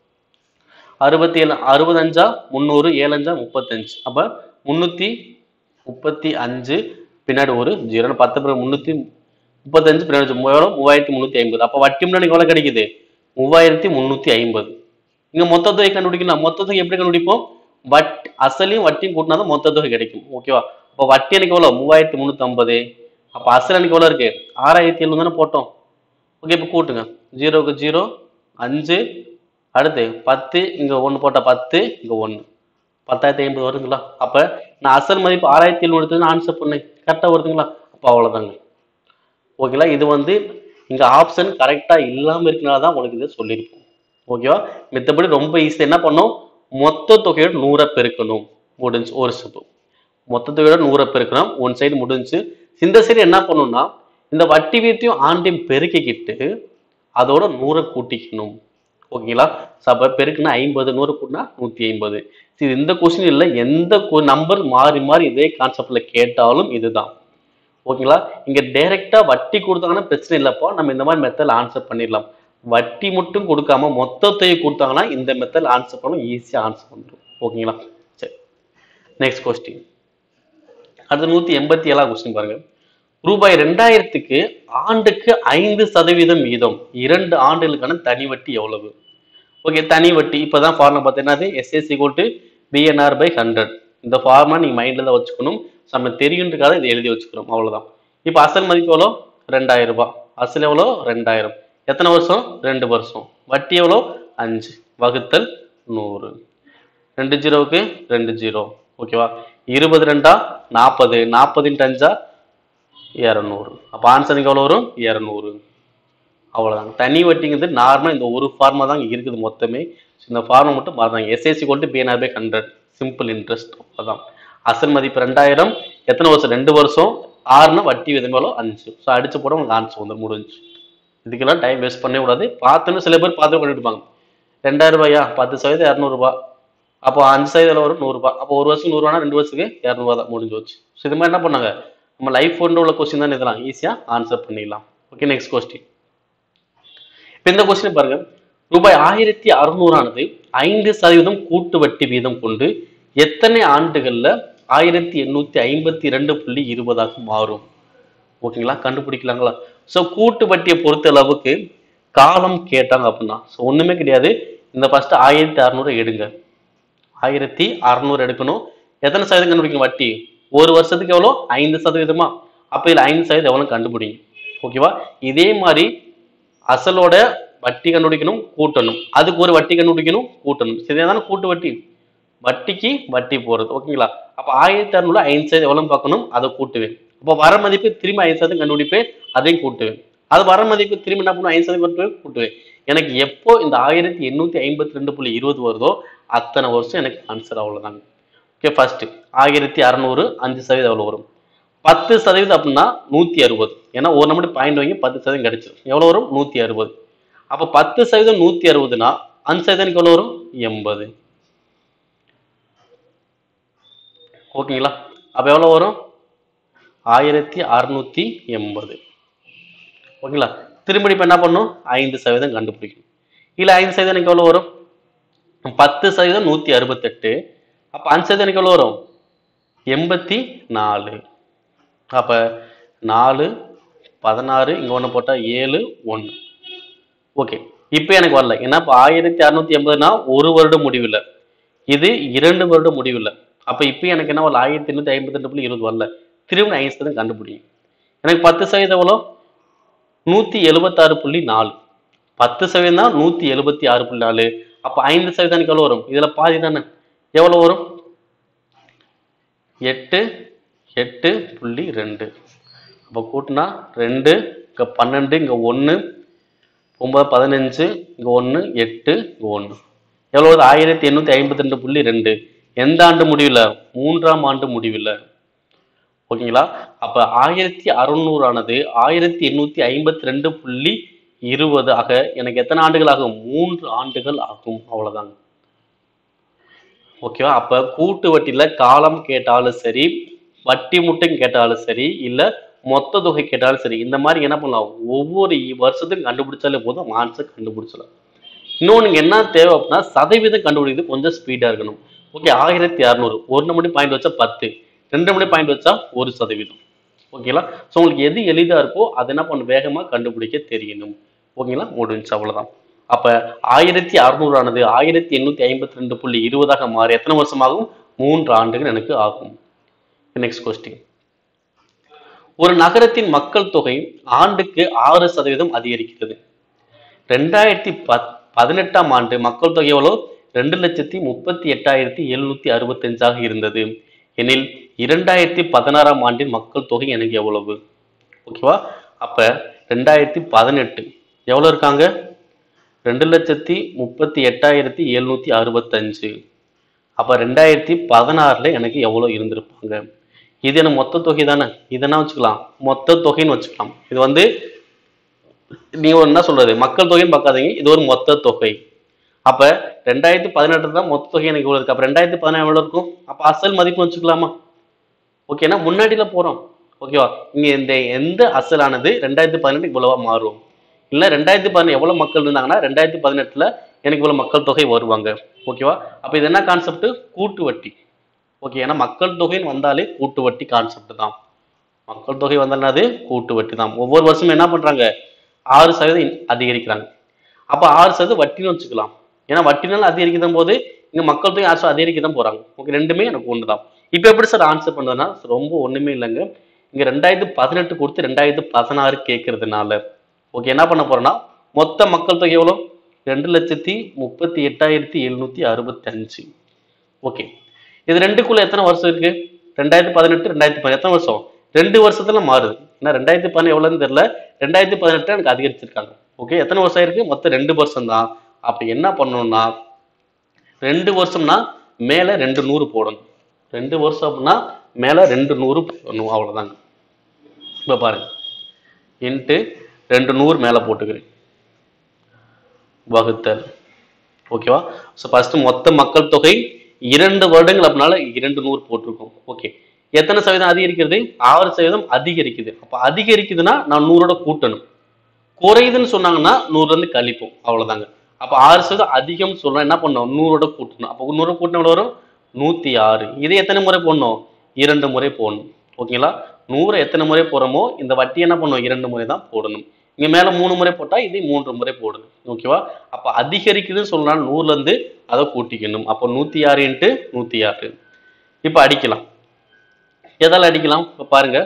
அறுபத்தி ஏழு அறுபது அஞ்சா முந்நூறு ஏழு அஞ்சா முப்பத்தஞ்சு அப்போ முந்நூற்றி முப்பத்தி அஞ்சு பின்னாடி ஒரு ஜீரோ பத்து பிறகு முந்நூற்றி முப்பத்தஞ்சு பின்னாடி வச்சு எவ்வளோ மூவாயிரத்தி முந்நூற்றி ஐம்பது அப்போ வட்டி முன்னாடி எவ்வளோ கிடைக்குது மூவாயிரத்தி முந்நூற்றி ஐம்பது இங்கே மொத்த தொகை கண்டுபிடிக்கணும் மொத்த தொகை எப்படி கண்டுபிடிப்போம் வட் அசலையும் வட்டியும் கூட்டினா தான் மொத்த தொகை கிடைக்கும் ஓகேவா அப்போ வட்டி எனக்கு எவ்வளோ மூவாயிரத்தி முந்நூற்றி ஐம்பது அப்போ அசல் எனக்கு எவ்வளோ இருக்கு ஆறாயிரத்தி எழுநூறு தானே போட்டோம் ஓகே இப்போ கூட்டுங்க ஜீரோக்கு ஜீரோ அஞ்சு அடுத்து பத்து இங்கே ஒன்று போட்டால் பத்து இங்கே ஒன்று பத்தாயிரத்தி ஐம்பது வருதுங்களா அப்போ நான் அசல் மதிப்பு ஆறாயிரத்தி எழுநூறு எடுத்து ஆன்சர் பண்ணேன் கரெக்டாக வருதுங்களா அப்போ அவ்வளோதாங்க ஓகேங்களா இது வந்து இங்கே ஆப்ஷன் கரெக்டாக இல்லாமல் இருக்கனால தான் உங்களுக்கு இதை சொல்லியிருக்கோம் ஓகேவா மித்தபடி ரொம்ப ஈஸி என்ன பண்ணோம் மொத்த தொகையோட நூறை பெருக்கணும் முடிஞ்சு ஒரு ஸ்டெப்பு மொத்த தொகையோட நூறை பெருக்கணும் ஒன் சைடு முடிஞ்சு இந்த சைடு என்ன பண்ணணும்னா இந்த வட்டி வீத்தையும் ஆண்டையும் பெருக்கிக்கிட்டு அதோட நூறை கூட்டிக்கணும் ஓகேங்களா ஸோ அப்போ பெருக்குனா ஐம்பது நூறு கூட்டினா நூற்றி ஐம்பது சரி இந்த கொஸ்டின் இல்லை எந்த நம்பர் மாறி மாறி இதே கான்செப்டில் கேட்டாலும் இதுதான் ஓகேங்களா இங்க டைரக்டா வட்டி கொடுத்தாங்கன்னா பிரச்சனை இல்லப்பா நம்ம இந்த மாதிரி மெத்தட் ஆன்சர் பண்ணிடலாம் வட்டி மட்டும் கொடுக்காம மொத்தத்தை கொடுத்தாங்கன்னா இந்த மெத்தட் ஆன்சர் பண்ணணும் ஈஸியா ஆன்சர் வந்துடும் ஓகேங்களா சரி நெக்ஸ்ட் கொஸ்டின் அடுத்து நூத்தி எண்பத்தி ஏழாம் கொஸ்டின் பாருங்க ரூபாய் ரெண்டாயிரத்துக்கு ஆண்டுக்கு ஐந்து சதவீதம் வீதம் இரண்டு ஆண்டுகளுக்கான தனி வட்டி எவ்வளவு ஓகே தனி வட்டி இப்பதான் ஃபார்முலா பார்த்தீங்கன்னா எஸ்எஸ்சி கோட்டு பிஎன்ஆர் பை ஹண்ட்ரட் இந்த ஃபார்முலா நீங்க மைண்ட்ல தான் வச்சுக்கணும் நம்ம தெரியுன்றதுக்காக இதை எழுதி வச்சுக்கிறோம் அவ்வளவுதான் இப்போ அசல் மதிப்பு எவ்வளோ ரெண்டாயிரம் ரூபாய் அசல் எவ்வளோ ரெண்டாயிரம் எத்தனை வருஷம் ரெண்டு வருஷம் வட்டி எவ்வளோ அஞ்சு வகுத்தல் நூறு ரெண்டு ஜீரோவுக்கு ரெண்டு ஜீரோ ஓகேவா இருபது ரெண்டா நாற்பது நாற்பது இன்ட்டு அஞ்சா இரநூறு அப்போ ஆன்சருக்கு எவ்வளோ வரும் இரநூறு அவ்வளோதாங்க தனி வட்டிங்கிறது நார்மலாக இந்த ஒரு ஃபார்மா தான் இங்க இருக்குது மொத்தமே இந்த ஃபார்மை மட்டும் மறந்தாங்க எஸ்எஸ்சி கொண்டு PNR by hundred simple interest அதான் அசல் மதிப்பு ரெண்டாயிரம் எத்தனை வருஷம் ரெண்டு வருஷம் ஆறுனா வட்டி விதம் எவ்வளோ அஞ்சு ஸோ அடிச்சு போட உங்களுக்கு ஆன்சர் வந்து முடிஞ்சு இதுக்கெல்லாம் டைம் வேஸ்ட் பண்ணவே கூடாது பார்த்துன்னு சில பேர் பார்த்து பண்ணிட்டுப்பாங்க ரெண்டாயிரம் ரூபாயா பத்து சதவீதம் இரநூறுபா அப்போ அஞ்சு சதவீதம் வரும் நூறுரூபா அப்போ ஒரு வருஷம் நூறுரூவானா ரெண்டு வருஷத்துக்கு இரநூறுவா தான் முடிஞ்சு வச்சு ஸோ இது மாதிரி என்ன பண்ணாங்க நம்ம லைஃப் கொண்டு உள்ள கொஸ்டின் தான் இதெல்லாம் ஈஸியாக ஆன்சர் பண்ணிடலாம் ஓகே நெக்ஸ்ட் கொஸ்டின் இப்போ இந்த கொஸ்டின் பாருங்க ரூபாய் ஆயிரத்தி அறுநூறானது ஐந்து சதவீதம் கூட்டு வட்டி வீதம் கொண்டு எத்தனை ஆண்டுகள்ல ஆயிரத்தி எண்ணூத்தி ஐம்பத்தி ரெண்டு புள்ளி இருபதாக மாறும் ஓகேங்களா கண்டுபிடிக்கலாங்களா ஸோ கூட்டு வட்டியை பொறுத்த அளவுக்கு காலம் கேட்டாங்க அப்படின்னா ஸோ ஒண்ணுமே கிடையாது இந்த ஃபர்ஸ்ட் ஆயிரத்தி அறுநூறு எடுங்க ஆயிரத்தி அறுநூறு எடுக்கணும் எத்தனை சதவீதம் கண்டுபிடிக்கணும் வட்டி ஒரு வருஷத்துக்கு எவ்வளோ ஐந்து சதவீதமா அப்போ இதில் ஐந்து சதவீதம் எவ்வளோ கண்டுபிடிங்க ஓகேவா இதே மாதிரி அசலோட வட்டி கண்டுபிடிக்கணும் கூட்டணும் அதுக்கு ஒரு வட்டி கண்டுபிடிக்கணும் கூட்டணும் சரியா தானே கூட்டு வட்டி வட்டிக்கு வட்டி போறது ஓகேங்களா அப்ப ஆயிரத்தி அறுநூறு ஐந்து சதவீதம் எவ்வளவு பார்க்கணும் அதை கூட்டுவேன் அப்போ வர மதிப்பு திரும்பி ஐந்து சதவீதம் கண்டுபிடிப்பேன் அதையும் கூட்டுவேன் அது வர மதிப்பு திரும்பி என்ன பண்ணும் ஐந்து சதவீதம் கூட்டுவேன் கூட்டுவேன் எனக்கு எப்போ இந்த ஆயிரத்தி எண்ணூத்தி ஐம்பத்தி ரெண்டு புள்ளி இருபது வருதோ அத்தனை வருஷம் எனக்கு ஆன்சர் அவ்வளவுதாங்க ஓகே ஃபர்ஸ்ட் ஆயிரத்தி அறநூறு அஞ்சு சதவீதம் எவ்வளவு வரும் பத்து சதவீதம் அப்படின்னா நூத்தி அறுபது ஏன்னா ஒரு நம்பர் பாயிண்ட் வாங்கி பத்து சதவீதம் கிடைச்சிடும் எவ்வளவு வரும் நூத்தி அறுபது அப்போ பத்து சதவீதம் நூத்தி அறுபதுனா அஞ்சு சதவீதம் எவ்வளவு வரும் எண்பது ஓகேங்களா அப்போ எவ்வளோ வரும் ஆயிரத்தி அறுநூத்தி எண்பது ஓகேங்களா திரும்பி இப்போ என்ன பண்ணும் ஐந்து சதவீதம் கண்டுபிடிக்கணும் இல்லை ஐந்து சதவீதம் எனக்கு எவ்வளோ வரும் பத்து சதவீதம் நூற்றி அறுபத்தெட்டு அப்போ அஞ்சு சதவீதம் எனக்கு எவ்வளோ வரும் எண்பத்தி நாலு அப்போ நாலு பதினாறு இங்கே ஒன்று போட்டால் ஏழு ஒன்று ஓகே இப்போ எனக்கு வரல ஏன்னா இப்போ ஆயிரத்தி அறுநூத்தி எண்பதுனா ஒரு வருடம் முடிவில் இது இரண்டு வருடம் முடிவில் அப்போ இப்போ எனக்கு என்ன வரல ஆயிரத்தி எண்ணூற்றி ஐம்பத்தி ரெண்டு புள்ளி இருபது வரல திரும்ப ஐந்து சதவீதம் கண்டுபிடிக்கும் எனக்கு பத்து சதவீதம் எவ்வளோ நூற்றி எழுபத்தாறு புள்ளி நாலு பத்து சதவீதம் தான் நூற்றி எழுபத்தி ஆறு புள்ளி நாலு அப்போ ஐந்து சதவீதம் எனக்கு எவ்வளோ வரும் இதில் பாதி தானே எவ்வளோ வரும் எட்டு எட்டு புள்ளி ரெண்டு அப்போ கூட்டினா ரெண்டு இங்கே பன்னெண்டு இங்கே ஒன்று ஒன்பது பதினஞ்சு இங்கே ஒன்று எட்டு இங்கே ஒன்று எவ்வளோ வருது ஆயிரத்தி எண்ணூற்றி ஐம்பத்தி ரெண்டு புள்ளி ரெண்டு எந்த ஆண்டு முடிவில் மூன்றாம் ஆண்டு முடிவில் ஓகேங்களா அப்போ ஆயிரத்தி அறுநூறானது ஆயிரத்தி எண்ணூற்றி ஐம்பத்தி ரெண்டு புள்ளி இருபது ஆக எனக்கு எத்தனை ஆண்டுகள் ஆகும் மூன்று ஆண்டுகள் ஆகும் அவ்வளோதாங்க ஓகேவா அப்போ கூட்டு வட்டியில் காலம் கேட்டாலும் சரி வட்டி மட்டும் கேட்டாலும் சரி இல்லை மொத்த தொகை கேட்டாலும் சரி இந்த மாதிரி என்ன பண்ணலாம் ஒவ்வொரு வருஷத்துக்கும் கண்டுபிடிச்சாலே போதும் ஆன்சர் கண்டுபிடிச்சலாம் இன்னொன்று என்ன தேவை அப்படின்னா சதவீதம் கண்டுபிடிக்கிறது கொஞ்சம் ஸ்பீடாக இருக்கணும் ஓகே ஆயிரத்தி அறநூறு ஒரு மணி பாயிண்ட் வச்சா பத்து ரெண்டு மணி பாயிண்ட் வச்சா ஒரு சதவீதம் ஓகேங்களா ஸோ உங்களுக்கு எது எளிதாக இருக்கோ அதை என்ன பண்ண வேகமாக கண்டுபிடிக்க தெரியணும் ஓகேங்களா முடிஞ்சு அவ்வளோதான் அப்போ ஆயிரத்தி அறுநூறானது ஆயிரத்தி எண்ணூற்றி ஐம்பத்தி ரெண்டு புள்ளி இருபதாக மாறி எத்தனை வருஷம் ஆகும் மூன்று ஆண்டுகள் எனக்கு ஆகும் நெக்ஸ்ட் கொஸ்டின் ஒரு நகரத்தின் மக்கள் தொகை ஆண்டுக்கு ஆறு சதவீதம் அதிகரிக்கிறது ரெண்டாயிரத்தி பத் பதினெட்டாம் ஆண்டு மக்கள் தொகை எவ்வளோ ரெண்டு லட்சத்தி முப்பத்தி எட்டாயிரத்தி எழுநூத்தி அறுபத்தஞ்சாக இருந்தது எனில் இரண்டாயிரத்தி பதினாறாம் ஆண்டின் மக்கள் தொகை எனக்கு எவ்வளவு ஓகேவா அப்ப ரெண்டாயிரத்தி பதினெட்டு எவ்வளோ இருக்காங்க ரெண்டு லட்சத்தி முப்பத்தி எட்டாயிரத்தி எழுநூத்தி அறுபத்தஞ்சு அப்ப ரெண்டாயிரத்தி பதினாறுல எனக்கு எவ்வளோ இருந்திருப்பாங்க இது என்ன மொத்த தொகை தானே இது என்ன வச்சுக்கலாம் மொத்த தொகைன்னு வச்சுக்கலாம் இது வந்து நீ ஒரு என்ன சொல்றது மக்கள் தொகைன்னு பார்க்காதீங்க இது ஒரு மொத்த தொகை அப்ப ரெண்டாயிரத்தி பதினெட்டு தான் மொத்த தொகை எனக்கு இவ்வளவு இருக்கு அப்ப ரெண்டாயிரத்தி பதினாறு எவ்வளவு இருக்கும் அப்ப அசல் மதிப்பு வச்சுக்கலாமா ஓகேனா முன்னாடியில போறோம் ஓகேவா இங்க இந்த எந்த அசலானது ரெண்டாயிரத்தி பதினெட்டு இவ்வளவா மாறும் இல்ல ரெண்டாயிரத்தி பதினெட்டு எவ்வளவு மக்கள் இருந்தாங்கன்னா ரெண்டாயிரத்தி பதினெட்டுல எனக்கு இவ்வளவு மக்கள் தொகை வருவாங்க ஓகேவா அப்ப இது என்ன கான்செப்ட் கூட்டு வட்டி ஓகே ஏன்னா மக்கள் தொகைன்னு வந்தாலே கூட்டு வட்டி கான்செப்ட் தான் மக்கள் தொகை வந்தாலும் அது கூட்டு வட்டி தான் ஒவ்வொரு வருஷமும் என்ன பண்றாங்க ஆறு சதவீதம் அதிகரிக்கிறாங்க அப்ப ஆறு சதவீதம் வட்டின்னு வச்சுக்கலாம் ஏன்னா வட்டினால அதிகரிக்கும் போது இங்க மக்கள் தொகை ஆசை அதிகரிக்க தான் போறாங்க ஓகே ரெண்டுமே எனக்கு ஒன்று தான் இப்போ எப்படி சார் ஆன்சர் பண்றதுன்னா ரொம்ப ஒண்ணுமே இல்லைங்க இங்க ரெண்டாயிரத்து பதினெட்டு கொடுத்து ரெண்டாயிரத்து பதினாறு கேட்கறதுனால ஓகே என்ன பண்ண போறோம்னா மொத்த மக்கள் தொகை எவ்வளோ ரெண்டு லட்சத்தி முப்பத்தி எட்டாயிரத்தி எழுநூத்தி அறுபத்தஞ்சு ஓகே இது ரெண்டுக்குள்ள எத்தனை வருஷம் இருக்கு ரெண்டாயிரத்தி பதினெட்டு ரெண்டாயிரத்தி பதினெட்டு எத்தனை வருஷம் ரெண்டு வருஷத்துல மாறுது ஏன்னா ரெண்டாயிரத்தி பதினெட்டு எவ்வளோன்னு தெரியல ரெண்டாயிரத்தி பதினெட்டு எனக்கு அதிகரிச்சிருக்காங்க ஓகே எத்தனை வருஷம் இருக்கு மொத்தம் ரெண்டு வருஷம் தான் அப்ப என்ன பண்ணணும்னா ரெண்டு வருஷம்னா மேல ரெண்டு நூறு போடணும் ரெண்டு வருஷம் அப்படின்னா மேல ரெண்டு நூறு போடணும் அவ்வளவுதாங்க இப்ப பாருங்க இன்ட்டு ரெண்டு நூறு மேல போட்டுக்கிறேன் வகுத்தல் ஓகேவா ஸோ ஃபர்ஸ்ட் மொத்த மக்கள் தொகை இரண்டு வருடங்கள் அப்படினால இரண்டு நூறு போட்டிருக்கோம் ஓகே எத்தனை சதவீதம் அதிகரிக்கிறது ஆறு சதவீதம் அதிகரிக்குது அப்போ அதிகரிக்குதுன்னா நான் நூறோட கூட்டணும் குறையுதுன்னு சொன்னாங்கன்னா நூறுல இருந்து கழிப்போம் அவ்வளவுதாங்க அப்ப ஆறு சதவீதம் அதிகம் சொல்றோம் என்ன பண்ணோம் நூறோட கூட்டணும் அப்போ நூறு கூட்டின எவ்வளவு வரும் நூத்தி ஆறு இதை எத்தனை முறை போடணும் இரண்டு முறை போடணும் ஓகேங்களா நூறு எத்தனை முறை போறோமோ இந்த வட்டி என்ன பண்ணும் இரண்டு முறை தான் போடணும் இங்க மேல மூணு முறை போட்டா இதை மூன்று முறை போடணும் ஓகேவா அப்ப அதிகரிக்குதுன்னு சொல்லலாம் நூறுல இருந்து அதை கூட்டிக்கணும் அப்போ நூத்தி ஆறு இன்ட்டு நூத்தி ஆறு இப்ப அடிக்கலாம் எதால அடிக்கலாம் இப்ப பாருங்க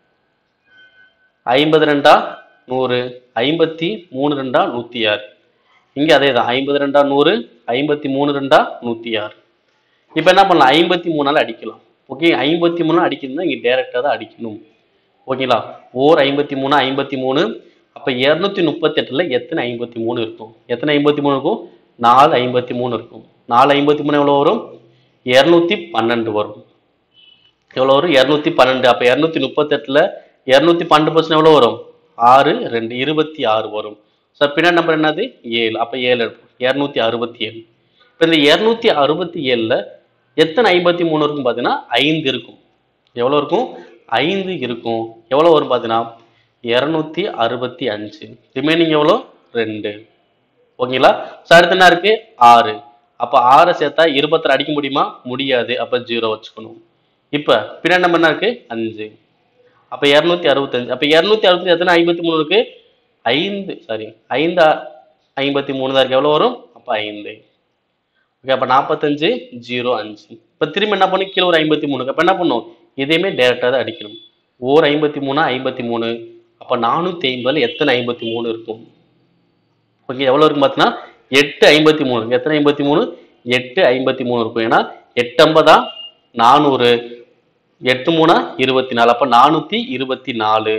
ஐம்பது ரெண்டா நூறு ஐம்பத்தி மூணு ரெண்டா நூத்தி ஆறு இங்க அதே தான் ஐம்பது ரெண்டா நூறு ஐம்பத்தி மூணு ரெண்டா நூத்தி ஆறு இப்போ என்ன பண்ணலாம் ஐம்பத்தி மூணால அடிக்கலாம் ஓகே ஐம்பத்தி மூணு அடிக்கணும்னா இங்க டைரக்டா தான் அடிக்கணும் ஓகேங்களா ஓர் ஐம்பத்தி மூணு ஐம்பத்தி மூணு அப்ப இருநூத்தி முப்பத்தி எட்டுல எத்தனை ஐம்பத்தி மூணு இருக்கும் எத்தனை ஐம்பத்தி மூணு இருக்கும் நாலு ஐம்பத்தி மூணு இருக்கும் நாலு ஐம்பத்தி மூணு எவ்வளவு வரும் இருநூத்தி பன்னெண்டு வரும் எவ்வளவு வரும் இருநூத்தி பன்னெண்டு அப்ப இருநூத்தி முப்பத்தெட்டுல இருநூத்தி பன்னெண்டு பர்சன்ட் எவ்வளவு வரும் ஆறு ரெண்டு இருபத்தி ஆறு வரும் சார் பின்னாடி நம்பர் என்னது ஏழு அப்ப ஏழு எடுப்போம் இருநூத்தி அறுபத்தி ஏழு இப்ப இந்த இருநூத்தி அறுபத்தி ஏழுல எத்தனை ஐம்பத்தி மூணு இருக்கும் பாத்தீங்கன்னா ஐந்து இருக்கும் எவ்வளவு இருக்கும் ஐந்து இருக்கும் எவ்வளவு வரும் பாத்தீங்கன்னா இருநூத்தி அறுபத்தி அஞ்சு ரிமைனிங் எவ்வளோ ரெண்டு ஓகேங்களா ஸோ அடுத்து என்ன இருக்கு ஆறு அப்ப ஆறை சேர்த்தா இருபத்தாறு அடிக்க முடியுமா முடியாது அப்ப ஜீரோ வச்சுக்கணும் இப்ப பின்னாடி நம்ம என்ன இருக்கு அஞ்சு அப்ப இருநூத்தி அறுபத்தஞ்சு அப்ப இருநூத்தி அறுபத்தஞ்சு எத்தனை ஐம்பத்தி மூணு இருக்கு ஐந்து சாரி ஐந்து ஐம்பத்தி மூணு தான் இருக்கு எவ்வளவு வரும் அப்ப ஐந்து ஓகே அப்ப நாற்பத்தஞ்சு ஜீரோ அஞ்சு இப்ப திரும்ப என்ன பண்ணும் கீழே ஒரு ஐம்பத்தி மூணு அப்ப என்ன பண்ணும் இதையுமே டேரக்டா தான் அடிக்கணும் ஓர் ஐம்பத்தி மூணு ஐம்பத்தி மூணு அப்ப நானூத்தி ஐம்பதுல எத்தனை ஐம்பத்தி மூணு இருக்கும் ஓகே எவ்வளவு இருக்கும் பார்த்தீங்கன்னா எட்டு ஐம்பத்தி மூணு எத்தனை ஐம்பத்தி மூணு எட்டு ஐம்பத்தி மூணு இருக்கும் ஏன்னா எட்டு ஐம்பதா நானூறு எட்டு மூணா இருபத்தி நாலு அப்ப நானூத்தி இருபத்தி நாலு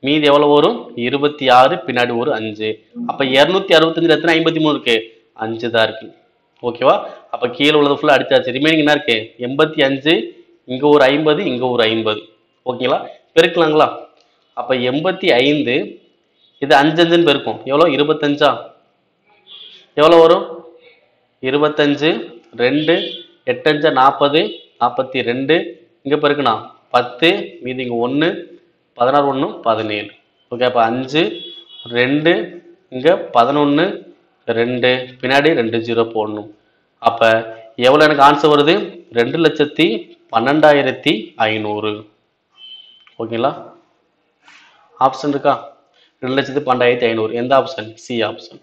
மீதி எவ்வளவு வரும் இருபத்தி ஆறு பின்னாடி ஒரு அஞ்சு அப்ப இருநூத்தி அறுபத்தஞ்சுல எத்தனை ஐம்பத்தி மூணு இருக்கு அஞ்சு தான் இருக்கு ஓகேவா அப்ப கீழே உள்ளது ஃபுல்லா அடிச்சாச்சு ரிமைனிங் என்ன இருக்கு எண்பத்தி அஞ்சு இங்க ஒரு ஐம்பது இங்க ஒரு ஐம்பது ஓகேங்களா பெருக்கலாங்களா அப்ப எண்பத்தி ஐந்து இது அஞ்சு அஞ்சுன்னு பெருக்கும் எவ்வளவு இருபத்தஞ்சா எவ்வளவு வரும் இருபத்தஞ்சு ரெண்டு எட்டஞ்சா நாற்பது நாற்பத்தி ரெண்டு இங்க பெருக்குனா பத்து மீதி இங்க ஒன்று பதினாறு ஒன்று பதினேழு ஓகே அப்போ அஞ்சு ரெண்டு இங்க பதினொன்று ரெண்டு பின்னாடி ரெண்டு ஜீரோ போடணும் அப்போ எவ்வளோ எனக்கு ஆன்சர் வருது ரெண்டு லட்சத்தி பன்னெண்டாயிரத்தி ஐநூறு ஓகேங்களா ஆப்ஷன் இருக்கா ரெண்டு லட்சத்தி பன்னெண்டாயிரத்தி ஐநூறு எந்த ஆப்ஷன் சி ஆப்ஷன்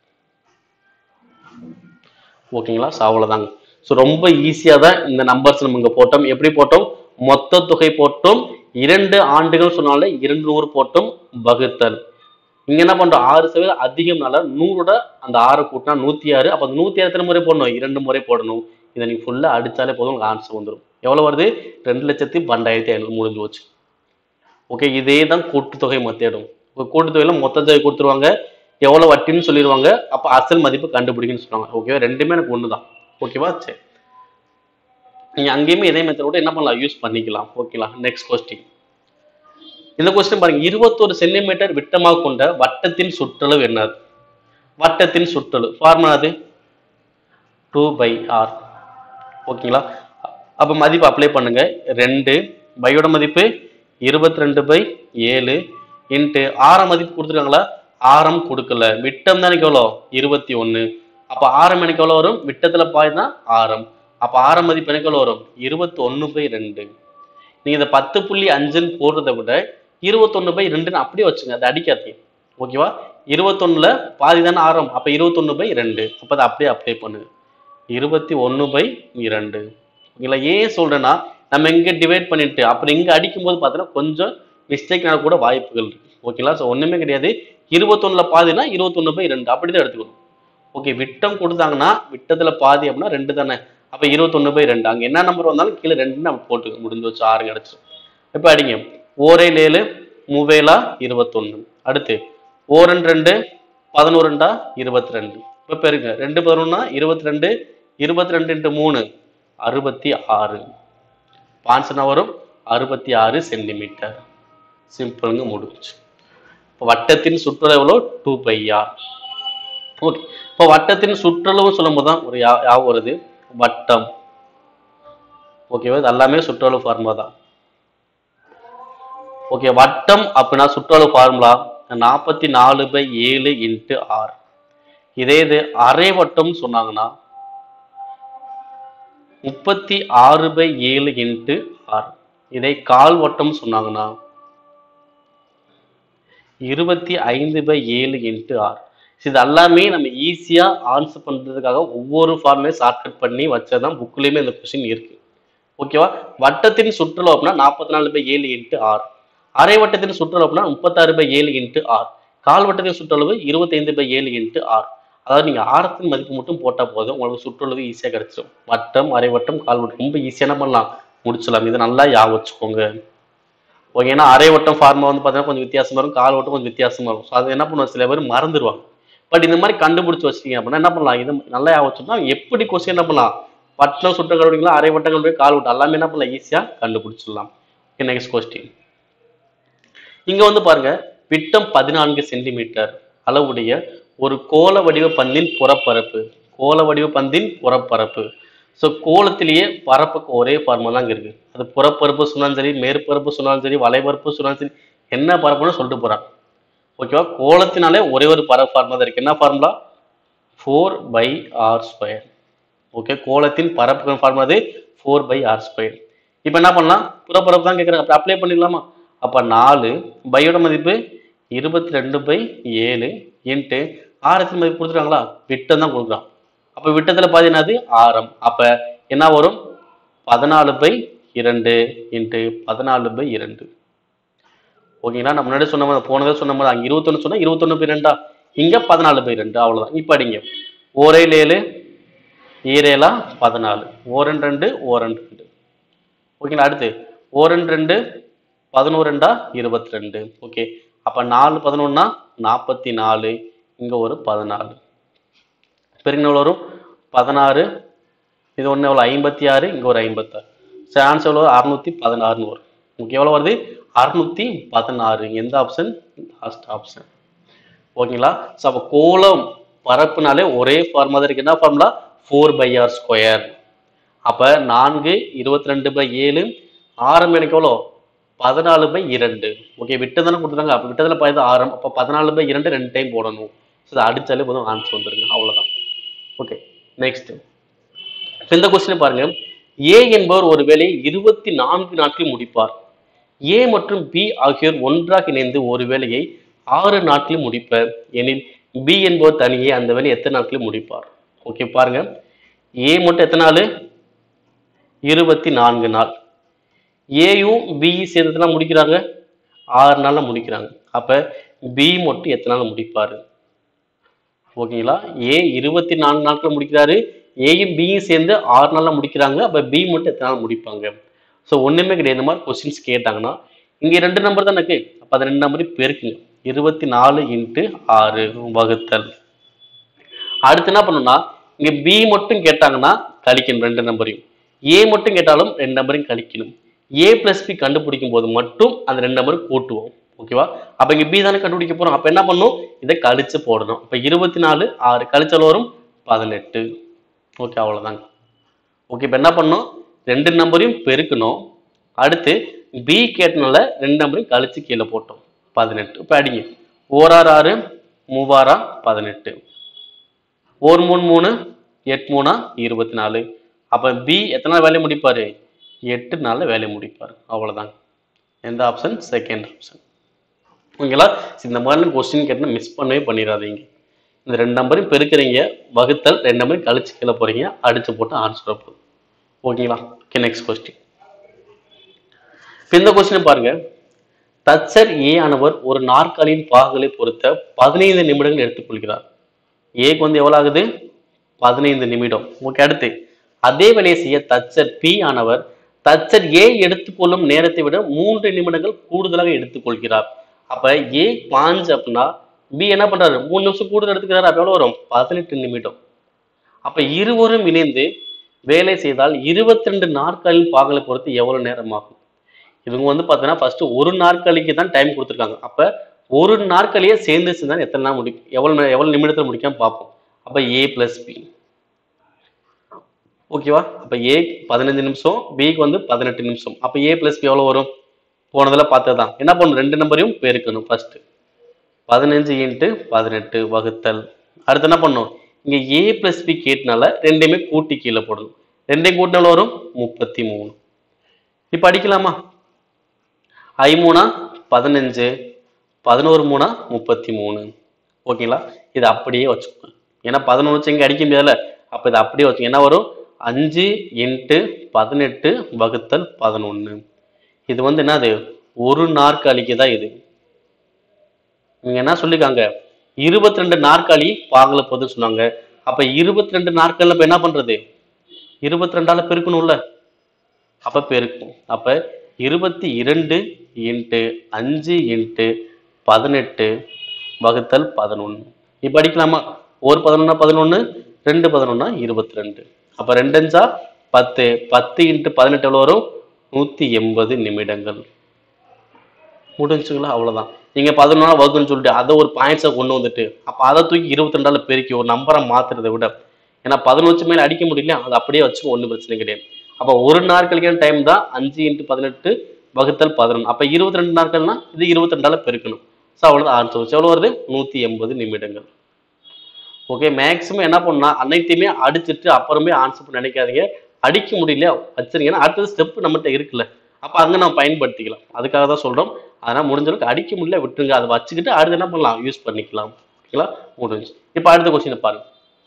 ஓகேங்களா ஸோ அவ்வளோதாங்க ஸோ ரொம்ப ஈஸியாக தான் இந்த நம்பர்ஸ் நம்ம இங்கே போட்டோம் எப்படி போட்டோம் மொத்த தொகை போட்டோம் இரண்டு ஆண்டுகள் சொன்னாலே இரண்டு நூறு போட்டோம் வகுத்தல் இங்க என்ன பண்றோம் ஆறு சதவீதம் அதிகம்னால நூறோட அந்த ஆறு கூட்டினா நூத்தி ஆறு அப்ப அந்த நூத்தி ஆறு எத்தனை முறை போடணும் இரண்டு முறை போடணும் இதை நீங்க ஃபுல்லா அடிச்சாலே போதும் உங்களுக்கு ஆன்சர் வந்துடும் எவ்வளவு வருது ரெண்டு லட்சத்தி பன்னெண்டாயிரத்தி ஐநூறு முடிஞ்சு போச்சு ஓகே இதே தான் கூட்டுத்தொகை மொத்தம் கூட்டுத்தொகையில மொத்த தொகை கொடுத்துருவாங்க எவ்வளவு வட்டின்னு சொல்லிடுவாங்க அப்ப அசல் மதிப்பு கண்டுபிடிக்குன்னு சொல்லுவாங்க ஓகேவா ரெண்டுமே எனக்கு ஒண்ணுதான் ஓகேவா சரி நீங்க அங்கேயுமே இதே மெத்தடோட என்ன பண்ணலாம் யூஸ் பண்ணிக்கலாம் ஓகேங்களா நெக்ஸ்ட் கொஸ்டின் இந்த கொஸ்டின் பாருங்க இருபத்தொரு சென்டிமீட்டர் விட்டமாக கொண்ட வட்டத்தின் சுற்றளவு என்னது வட்டத்தின் சுற்றளவு ஃபார்முலா அது டூ பை ஆர் ஓகேங்களா அப்ப மதிப்பு அப்ளை பண்ணுங்க ரெண்டு பையோட மதிப்பு இருபத்தி ரெண்டு பை ஏழு இன்ட்டு ஆரம் மதிப்பு கொடுத்துருக்காங்களா ஆரம் கொடுக்கல விட்டம் தான் எனக்கு எவ்வளோ இருபத்தி ஒன்று அப்ப ஆரம் எனக்கு எவ்வளோ வரும் விட்டத்துல பாய் தான் ஆரம் அப்ப ஆரம் மதிப்பு எனக்கு எவ்வளோ வரும் இருபத்தி ஒன்று பை ரெண்டு நீங்க இந்த பத்து புள்ளி அஞ்சுன்னு போடுறதை விட இருபத்தொன்னு பை ரெண்டுன்னு அப்படியே வச்சுங்க அதை அடிக்காதீங்க ஓகேவா இருபத்தொன்னுல பாதி தானே ஆரம் அப்ப இருபத்தொன்னு பை ரெண்டு அப்ப அதை அப்படியே அப்ளை பண்ணுங்க இருபத்தி ஒன்று பை இரண்டு ஓகேங்களா ஏன் சொல்றேன்னா நம்ம இங்க டிவைட் பண்ணிட்டு அப்புறம் இங்க அடிக்கும் போது பார்த்தீங்கன்னா கொஞ்சம் மிஸ்டேக் கூட வாய்ப்புகள் இருக்கு ஓகேங்களா ஸோ ஒண்ணுமே கிடையாது இருபத்தொன்னுல பாதினா இருபத்தொன்னு பை ரெண்டு அப்படிதான் எடுத்துக்கணும் ஓகே விட்டம் கொடுத்தாங்கன்னா விட்டத்துல பாதி அப்படின்னா ரெண்டு தானே அப்ப இருபத்தொன்னு பை ரெண்டு அங்க என்ன நம்பர் வந்தாலும் கீழே ரெண்டு நம்ம போட்டு முடிஞ்சு வச்சு ஆறு கிடைச்சிடும் இப்ப அடிங்க ஓரேல் ஏழு மூவேலா இருபத்தொன்னு அடுத்து ஓரன் ரெண்டு பதினோருண்டா இருபத்தி ரெண்டு இப்ப பெருங்க ரெண்டு பதினொன்னா இருபத்தி ரெண்டு இருபத்தி ரெண்டு இன்ட்டு மூணு அறுபத்தி ஆறு பான்சனா வரும் அறுபத்தி ஆறு சென்டிமீட்டர் சிம்பிளுங்க முடிஞ்சு இப்போ வட்டத்தின் சுற்றளவு எவ்வளோ டூ பை ஆர் ஓகே இப்போ வட்டத்தின் சுற்றளவு சொல்லும்போது தான் ஒரு யா- ஞாபகம் வருது வட்டம் ஓகேவா இது எல்லாமே சுற்றளவு ஃபார்முலா தான் ஓகே வட்டம் அப்படின்னா சுற்றளவு ஃபார்முலா நாற்பத்தி நாலு பை ஏழு இன்ட்டு ஆர் இதே இது அரை வட்டம் சொன்னாங்கன்னா முப்பத்தி ஆறு பை ஏழு இன்ட்டு ஆர் இதை கால் வட்டம் சொன்னாங்கன்னா இருபத்தி ஐந்து பை ஏழு இன்ட்டு ஆர் இது எல்லாமே நம்ம ஈஸியா ஆன்சர் பண்றதுக்காக ஒவ்வொரு ஃபார்ம்லையும் ஷார்ட்கட் பண்ணி வச்சதான் புக்லயுமே இந்த கொஸ்டின் இருக்கு ஓகேவா வட்டத்தின் சுற்றளவு அப்படின்னா நாற்பத்தி நாலு பை ஏழு இன்ட்டு ஆர் அரை வட்டத்தின் சுற்றளவு அப்படின்னா முப்பத்தாறு பை ஏழு இன்ட்டு ஆர் கால் வட்டத்தின் சுற்றளவு இருபத்தைந்து பை ஏழு இன்ட்டு ஆர் அதாவது நீங்க ஆரத்தின் மதிப்பு மட்டும் போட்டா போதும் உங்களுக்கு சுற்றளவு ஈஸியா கிடைச்சிடும் வட்டம் அரை வட்டம் கால் வட்டம் ரொம்ப ஈஸியான பண்ணலாம் முடிச்சிடலாம் இது நல்லா ஞாபகம் வச்சுக்கோங்க ஓகே ஏன்னா அரை வட்டம் ஃபார்மா வந்து பார்த்தீங்கன்னா கொஞ்சம் வித்தியாசமா இருக்கும் கால் வட்டம் கொஞ்சம் வித்தியாசமா இருக்கும் ஸோ அது என்ன பண்ணுவோம் சில பேர் மறந்துடுவாங்க பட் இந்த மாதிரி கண்டுபிடிச்சு வச்சிட்டீங்க அப்படின்னா என்ன பண்ணலாம் இது நல்லா ஞாபகம் வச்சோம்னா எப்படி கொஸ்டின் என்ன பண்ணலாம் வட்டம் சுட்ட கண்டுபிடிக்கலாம் அரை வட்டம் கண்டுபிடி கால் வட்டம் எல்லாமே என்ன பண்ணலாம் ஈஸியா கண்டுபிடிச்சிடலாம் ஓகே நெக்ஸ்ட் கொஸ்டின் இங்க வந்து பாருங்க விட்டம் பதினான்கு சென்டிமீட்டர் அளவுடைய ஒரு கோள வடிவ பந்தின் புறப்பரப்பு கோள வடிவ பந்தின் புறப்பரப்பு ஸோ கோலத்திலேயே பரப்புக்கு ஒரே ஃபார்முலா தான் இங்க இருக்கு அது புறப்பரப்பு சொன்னாலும் சரி மேற்பரப்பு சொன்னாலும் சரி வலைபரப்பு சொன்னாலும் சரி என்ன பரப்புன்னு சொல்லிட்டு போறாங்க ஓகேவா கோலத்தினாலே ஒரே ஒரு பர ஃபார்முலா தான் இருக்கு என்ன formula four pi R square okay கோலத்தின் பரப்பு ஃபார்முலா அது ஃபோர் பை ஆர் ஸ்கொயர் இப்போ என்ன பண்ணலாம் புறப்பரப்பு தான் கேட்குறாங்க அப்போ அப்ளை பண்ணிடலாமா அப்போ நாலு பையோட மதிப்பு இருபத்தி ரெண்டு பை ஏழு இன்ட்டு ஆரத்தின் மதிப்பு கொடுத்துருக்காங்களா விட்டம் தான் கொடுக்குறான் அப்போ விட்டத்தில் பாதி என்னது ஆரம் அப்போ என்ன வரும் பதினாலு பை இரண்டு இன்ட்டு பதினாலு பை இரண்டு ஓகேங்களா நம்ம முன்னாடி சொன்ன மாதிரி போனதே சொன்ன மாதிரி அங்கே இருபத்தொன்று சொன்னா இருபத்தொன்று பை ரெண்டா இங்கே பதினாலு பை ரெண்டு அவ்வளோதான் இப்போ அடிங்க ஓரேல் ஏழு ஈரேலா பதினாலு ஓரன் ரெண்டு ஓரன் ரெண்டு ஓகேங்களா அடுத்து ஓரன் ரெண்டு பதினோரு ரெண்டா இருபத்தி ரெண்டு ஓகே அப்ப நாலு பதினொன்னா நாற்பத்தி நாலு இங்க ஒரு பதினாலு பெருங்கின எவ்வளோ வரும் பதினாறு இது ஒன்று எவ்வளோ ஐம்பத்தி ஆறு இங்கே ஒரு ஐம்பத்தாறு சரி ஆன்சர் எவ்வளோ அறுநூத்தி பதினாறுன்னு வரும் உங்களுக்கு எவ்வளோ வருது அறுநூத்தி பதினாறு எந்த ஆப்ஷன் லாஸ்ட் ஆப்ஷன் ஓகேங்களா ஸோ அப்போ கோலம் பரப்புனாலே ஒரே ஃபார்மா தான் இருக்கு என்ன formula four pi R square அப்போ நான்கு இருபத்தி ரெண்டு பை ஏழு ஆரம் எனக்கு எவ்வளோ பதினாலு பை இரண்டு ஓகே விட்டதானே கொடுத்துருக்காங்க அப்போ விட்டதில் பாய்து ஆரம் அப்போ பதினாலு பை இரண்டு ரெண்டு டைம் போடணும் ஸோ இதை அடிச்சாலே போதும் ஆன்சர் வந்துருங்க அவ்வளோதான் ஓகே நெக்ஸ்ட் இந்த கொஸ்டின் பாருங்க ஏ என்பவர் ஒரு வேலையை இருபத்தி நான்கு நாட்களில் முடிப்பார் ஏ மற்றும் பி ஆகியோர் ஒன்றாக இணைந்து ஒரு வேலையை ஆறு நாட்களில் முடிப்பர் எனில் பி என்பவர் தனியே அந்த வேலையை எத்தனை நாட்களில் முடிப்பார் ஓகே பாருங்க ஏ மட்டும் எத்தனை நாள் இருபத்தி நான்கு நாள் ஏயும் பி சேர்ந்ததுலாம் முடிக்கிறாங்க ஆறு நாள்ல முடிக்கிறாங்க அப்ப பி மட்டும் எத்தனை நாள் முடிப்பாரு ஓகேங்களா ஏ இருபத்தி நான்கு நாட்கள் முடிக்கிறாரு ஏயும் பியும் சேர்ந்து ஆறு நாள்ல முடிக்கிறாங்க அப்ப பி மட்டும் எத்தனை நாள் முடிப்பாங்க ஸோ ஒண்ணுமே கிடையாது இந்த மாதிரி கொஸ்டின்ஸ் கேட்டாங்கன்னா இங்க ரெண்டு நம்பர் தான் இருக்கு அப்ப அந்த ரெண்டு நம்பரையும் பெருக்குங்க இருபத்தி நாலு இன்ட்டு ஆறு வகுத்தல் அடுத்து என்ன பண்ணணும்னா இங்க பி மட்டும் கேட்டாங்கன்னா கழிக்கணும் ரெண்டு நம்பரையும் ஏ மட்டும் கேட்டாலும் ரெண்டு நம்பரையும் கழிக்கணும் ஏ பிளஸ் பி கண்டுபிடிக்கும் போது மட்டும் அந்த ரெண்டு நம்பரும் கூட்டுவோம் ஓகேவா அப்ப இங்க பி தானே கண்டுபிடிக்க போறோம் அப்ப என்ன பண்ணும் இதை கழிச்சு போடணும் அப்ப இருபத்தி நாலு ஆறு கழிச்சல் வரும் பதினெட்டு ஓகே அவ்வளவுதாங்க ஓகே இப்ப என்ன பண்ணணும் ரெண்டு நம்பரையும் பெருக்கணும் அடுத்து பி கேட்டனால ரெண்டு நம்பரையும் கழிச்சு கீழே போட்டோம் பதினெட்டு இப்ப அடிங்க ஓராறு ஆறு மூவாரா பதினெட்டு ஒரு மூணு மூணு எட்டு மூணா இருபத்தி நாலு அப்ப பி எத்தனை நாள் வேலையை முடிப்பாரு எட்டு நாள்ல வேலையை முடிப்பாரு அவ்வளவுதாங்க எந்த ஆப்ஷன் செகண்ட் ஆப்ஷன் ஓகேங்களா இந்த மாதிரி கொஸ்டின் கேட்டால் மிஸ் பண்ணவே பண்ணிடாதீங்க இந்த ரெண்டு நம்பரையும் பெருக்கிறீங்க வகுத்தல் ரெண்டு நம்பரையும் கழிச்சு கீழே போறீங்க அடிச்சு போட்டு ஆன்சர் போதும் ஓகேங்களா ஓகே நெக்ஸ்ட் கொஸ்டின் இந்த கொஸ்டின் பாருங்க தச்சர் ஏ ஆனவர் ஒரு நாற்காலியின் பாகங்களை பொறுத்த பதினைந்து நிமிடங்கள் எடுத்துக்கொள்கிறார் ஏக்கு வந்து எவ்வளவு ஆகுது பதினைந்து நிமிடம் ஓகே அடுத்து அதே வேலையை செய்ய தச்சர் பி ஆனவர் தச்சர் ஏ எடுத்துக்கொள்ளும் நேரத்தை விட மூன்று நிமிடங்கள் கூடுதலாக எடுத்துக்கொள்கிறார் அப்ப ஏ பாஞ்சு அப்படின்னா பி என்ன பண்றாரு மூணு நிமிஷம் கூடுதல் எடுத்துக்கிறாரு அப்ப எவ்வளவு வரும் பதினெட்டு நிமிடம் அப்ப இருவரும் இணைந்து வேலை செய்தால் இருபத்தி ரெண்டு நாற்காலியின் பாகங்களை பொறுத்து எவ்வளவு நேரம் ஆகும் இவங்க வந்து பார்த்தீங்கன்னா ஃபர்ஸ்ட் ஒரு நாற்காலிக்கு தான் டைம் கொடுத்துருக்காங்க அப்ப ஒரு நாற்காலியே சேர்ந்து செஞ்சா எத்தனை நாள் முடி எவ்வளவு நே- எவ்வளவு நிமிடத்தில் முடிக்காம பார்ப்போம் அப்ப ஏ பிளஸ் பி ஓகேவா அப்ப ஏ பதினஞ்சு நிமிஷம் பிக்கு வந்து பதினெட்டு நிமிஷம் அப்ப ஏ பிளஸ் பி எவ்வளவு வரும் போனதுல பார்த்ததுதான் என்ன பண்ணணும் ரெண்டு நம்பரையும் பெருக்கணும் ஃபர்ஸ்ட் பதினஞ்சு இன்ட்டு பதினெட்டு வகுத்தல் அடுத்து என்ன பண்ணணும் இங்க ஏ பிளஸ் பி கேட்டனால ரெண்டையுமே கூட்டி கீழே போடணும் ரெண்டையும் கூட்டின எவ்வளவு வரும் முப்பத்தி மூணு இப்ப அடிக்கலாமா ஐ மூணா பதினஞ்சு பதினோரு மூணா முப்பத்தி மூணு ஓகேங்களா இது அப்படியே வச்சுக்கோங்க ஏன்னா பதினொன்று வச்சு இங்கே அடிக்க முடியாதுல்ல அப்போ இதை அப்படியே வச்சுங்க என்ன வரும் அஞ்சு இன்ட்டு பதினெட்டு வகுத்தல் பதினொன்று இது வந்து என்னது ஒரு நாற்காலிக்கு தான் இது நீங்க என்ன சொல்லிருக்காங்க இருபத்தி ரெண்டு நாற்காலி பாகல போதுன்னு சொன்னாங்க அப்ப இருபத்தி ரெண்டு நாற்காலில இப்ப என்ன பண்றது இருபத்தி ரெண்டால பெருக்கணும்ல அப்ப பெருக்கும் அப்ப இருபத்தி இரண்டு இன்ட்டு அஞ்சு இன்ட்டு பதினெட்டு வகுத்தல் பதினொன்று இப்ப அடிக்கலாமா ஒரு பதினொன்னா பதினொன்று ரெண்டு பதினொன்னா இருபத்தி ரெண்டு அப்ப ரெண்டஞ்சா பத்து பத்து இன்ட்டு பதினெட்டு எவ்வளோ வரும் நூத்தி எண்பது நிமிடங்கள் முடிஞ்சுங்களா அவ்வளவுதான் நீங்க பதினொன்றா வகுன்னு சொல்லிட்டு அதை ஒரு பாயிண்ட்ஸை கொண்டு வந்துட்டு அப்ப அதை தூக்கி இருபத்தி ரெண்டால பெருக்கி ஒரு நம்பரை மாத்துறதை விட ஏன்னா பதினொன்று மேல அடிக்க முடியல அதை அப்படியே வச்சு ஒன்றும் பிரச்சனை கிடையாது அப்ப ஒரு நாட்களுக்கான டைம் தான் அஞ்சு இன்ட்டு பதினெட்டு வகுத்தல் பதினொன்று அப்ப இருபத்தி ரெண்டு நாட்கள்னா இது இருபத்தி ரெண்டால பெருக்கணும் ஸோ அவ்வளோதான் ஆன்சர் வச்சு எவ்வளோ வருது நூத்தி எண்பது நிமிடங்கள் ஓகே மேக்ஸிமம் என்ன பண்ணா அனைத்தையுமே அடிச்சிட்டு அப்புறமே ஆன்சர் பண்ண நினைக்காதீங்க அடிக்க முடியல வச்சிருங்கன்னா அடுத்தது ஸ்டெப் நம்மகிட்ட இருக்குல்ல அப்ப அங்க நம்ம பயன்படுத்திக்கலாம் அதுக்காக தான் சொல்றோம் அதனால் முடிஞ்ச அளவுக்கு அடிக்க முடியல விட்டுருங்க அதை வச்சுக்கிட்டு அடுத்து என்ன பண்ணலாம் யூஸ் பண்ணிக்கலாம் ஓகேங்களா முடிஞ்சு இப்போ அடுத்த கொஸ்டினை பாருங்க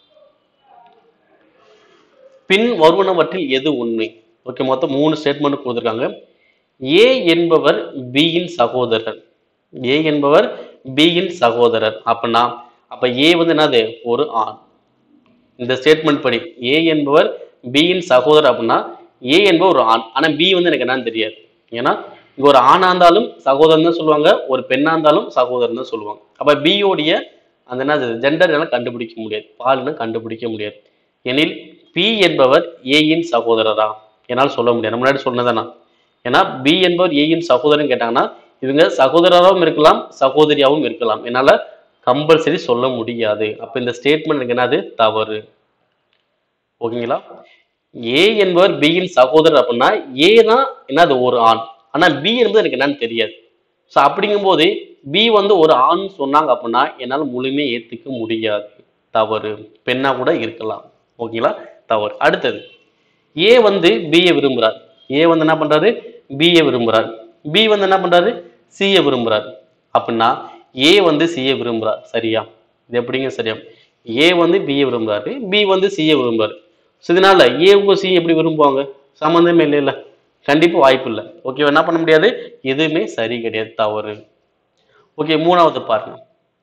பின் வருவனவற்றில் எது உண்மை ஓகே மொத்தம் மூணு ஸ்டேட்மெண்ட் கொடுத்துருக்காங்க ஏ என்பவர் பியின் சகோதரர் ஏ என்பவர் பியின் சகோதரர் அப்படின்னா அப்ப ஏ வந்து என்னது ஒரு ஆண் இந்த ஸ்டேட்மெண்ட் படி ஏ என்பவர் பியின் சகோதரர் அப்படின்னா ஏ என்பவர் ஒரு ஆண் ஆனா பி வந்து எனக்கு என்னன்னு தெரியாது ஏன்னா இங்க ஒரு ஆணா இருந்தாலும் சகோதரன் தான் சொல்லுவாங்க ஒரு பெண்ணா இருந்தாலும் சகோதரன் தான் சொல்லுவாங்க அப்ப B உடைய அந்த என்ன ஜெண்டர் எல்லாம் கண்டுபிடிக்க முடியாது பால்னு கண்டுபிடிக்க முடியாது எனில் பி என்பவர் ஏயின் சகோதரரா என்னால் சொல்ல முடியாது நான் முன்னாடி சொன்னதானா ஏன்னா பி என்பவர் ஏயின் சகோதரன் கேட்டாங்கன்னா இவங்க சகோதரராகவும் இருக்கலாம் சகோதரியாகவும் இருக்கலாம் என்னால கம்பல்சரி சொல்ல முடியாது அப்ப இந்த ஸ்டேட்மெண்ட் எனக்கு என்னது தவறு ஓகேங்களா ஏ என்பவர் பியின் சகோதரர் அப்படின்னா ஏ தான் என்னது ஒரு ஆண் ஆனா பி என்பது எனக்கு என்னன்னு தெரியாது ஸோ அப்படிங்கும்போது பி வந்து ஒரு ஆண் சொன்னாங்க அப்படின்னா என்னால் முழுமையாக ஏத்துக்க முடியாது தவறு பெண்ணா கூட இருக்கலாம் ஓகேங்களா தவறு அடுத்தது ஏ வந்து பியை விரும்புறார் ஏ வந்து என்ன பண்றாரு பியை விரும்புறார் பி வந்து என்ன பண்றாரு சியை விரும்புறார் அப்படின்னா ஏ வந்து சியை விரும்புறார் சரியா இது எப்படிங்க சரியா ஏ வந்து பியை விரும்புறாரு பி வந்து சியை விரும்புறாரு ஸோ இதனால ஏவும் சி எப்படி விரும்புவாங்க சம்மந்தமே இல்லை இல்லை கண்டிப்பா வாய்ப்பு இல்லை ஓகே என்ன பண்ண முடியாது எதுவுமே சரி கிடையாது தவறு ஓகே மூணாவது பாருங்க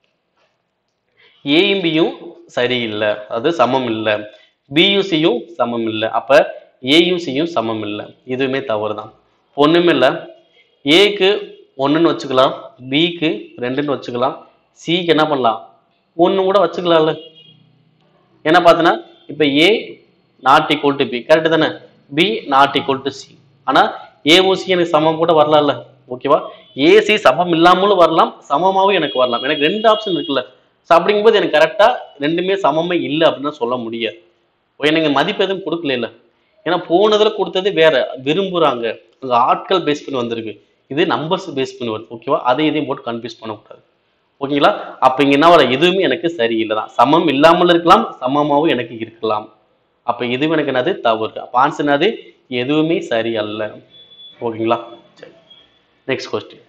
ஏயும் பியும் சரியில்லை அது சமம் இல்லை பியும் சியும் சமம் இல்லை அப்ப ஏயும் சியும் சமம் இல்லை இதுவுமே தவறு தான் ஒண்ணுமே இல்லை ஏக்கு ஒண்ணுன்னு வச்சுக்கலாம் பிக்கு ரெண்டுன்னு வச்சுக்கலாம் சிக்கு என்ன பண்ணலாம் ஒண்ணு கூட வச்சுக்கலாம்ல என்ன பார்த்தோன்னா இப்போ A not equal to B correct தானே B not equal to C ஆனால் ஏஓசி எனக்கு சமம் கூட வரலாம்ல ஓகேவா ஏசி சமம் இல்லாமலும் வரலாம் சமமாகவும் எனக்கு வரலாம் எனக்கு ரெண்டு ஆப்ஷன் இருக்குல்ல ஸோ அப்படிங்கும்போது எனக்கு கரெக்டாக ரெண்டுமே சமமே இல்லை அப்படின்னு தான் சொல்ல முடியாது ஓ, எனக்கு மதிப்பு எதுவும் கொடுக்கல இல்லை ஏன்னா போனதுல கொடுத்தது வேற விரும்புறாங்க அங்க ஆட்கள் பேஸ் பண்ணி வந்திருக்கு இது நம்பர்ஸ் பேஸ் பண்ணி வருது ஓகேவா அதை இதையும் போட்டு கன்ஃபியூஸ் பண்ணக்கூடாது ஓகேங்களா அப்ப இங்க என்ன வர எதுவுமே எனக்கு சரியில்லை தான் சமம் இல்லாமல் இருக்கலாம் சமமாகவும் எனக்கு இருக்கலாம் அப்ப இதுவும் எனக்கு என்னது தவறு அப்ப ஆன்சர் என்னது எதுவுமே சரி அல்ல ஓகேங்களா சரி நெக்ஸ்ட் கொஸ்டின்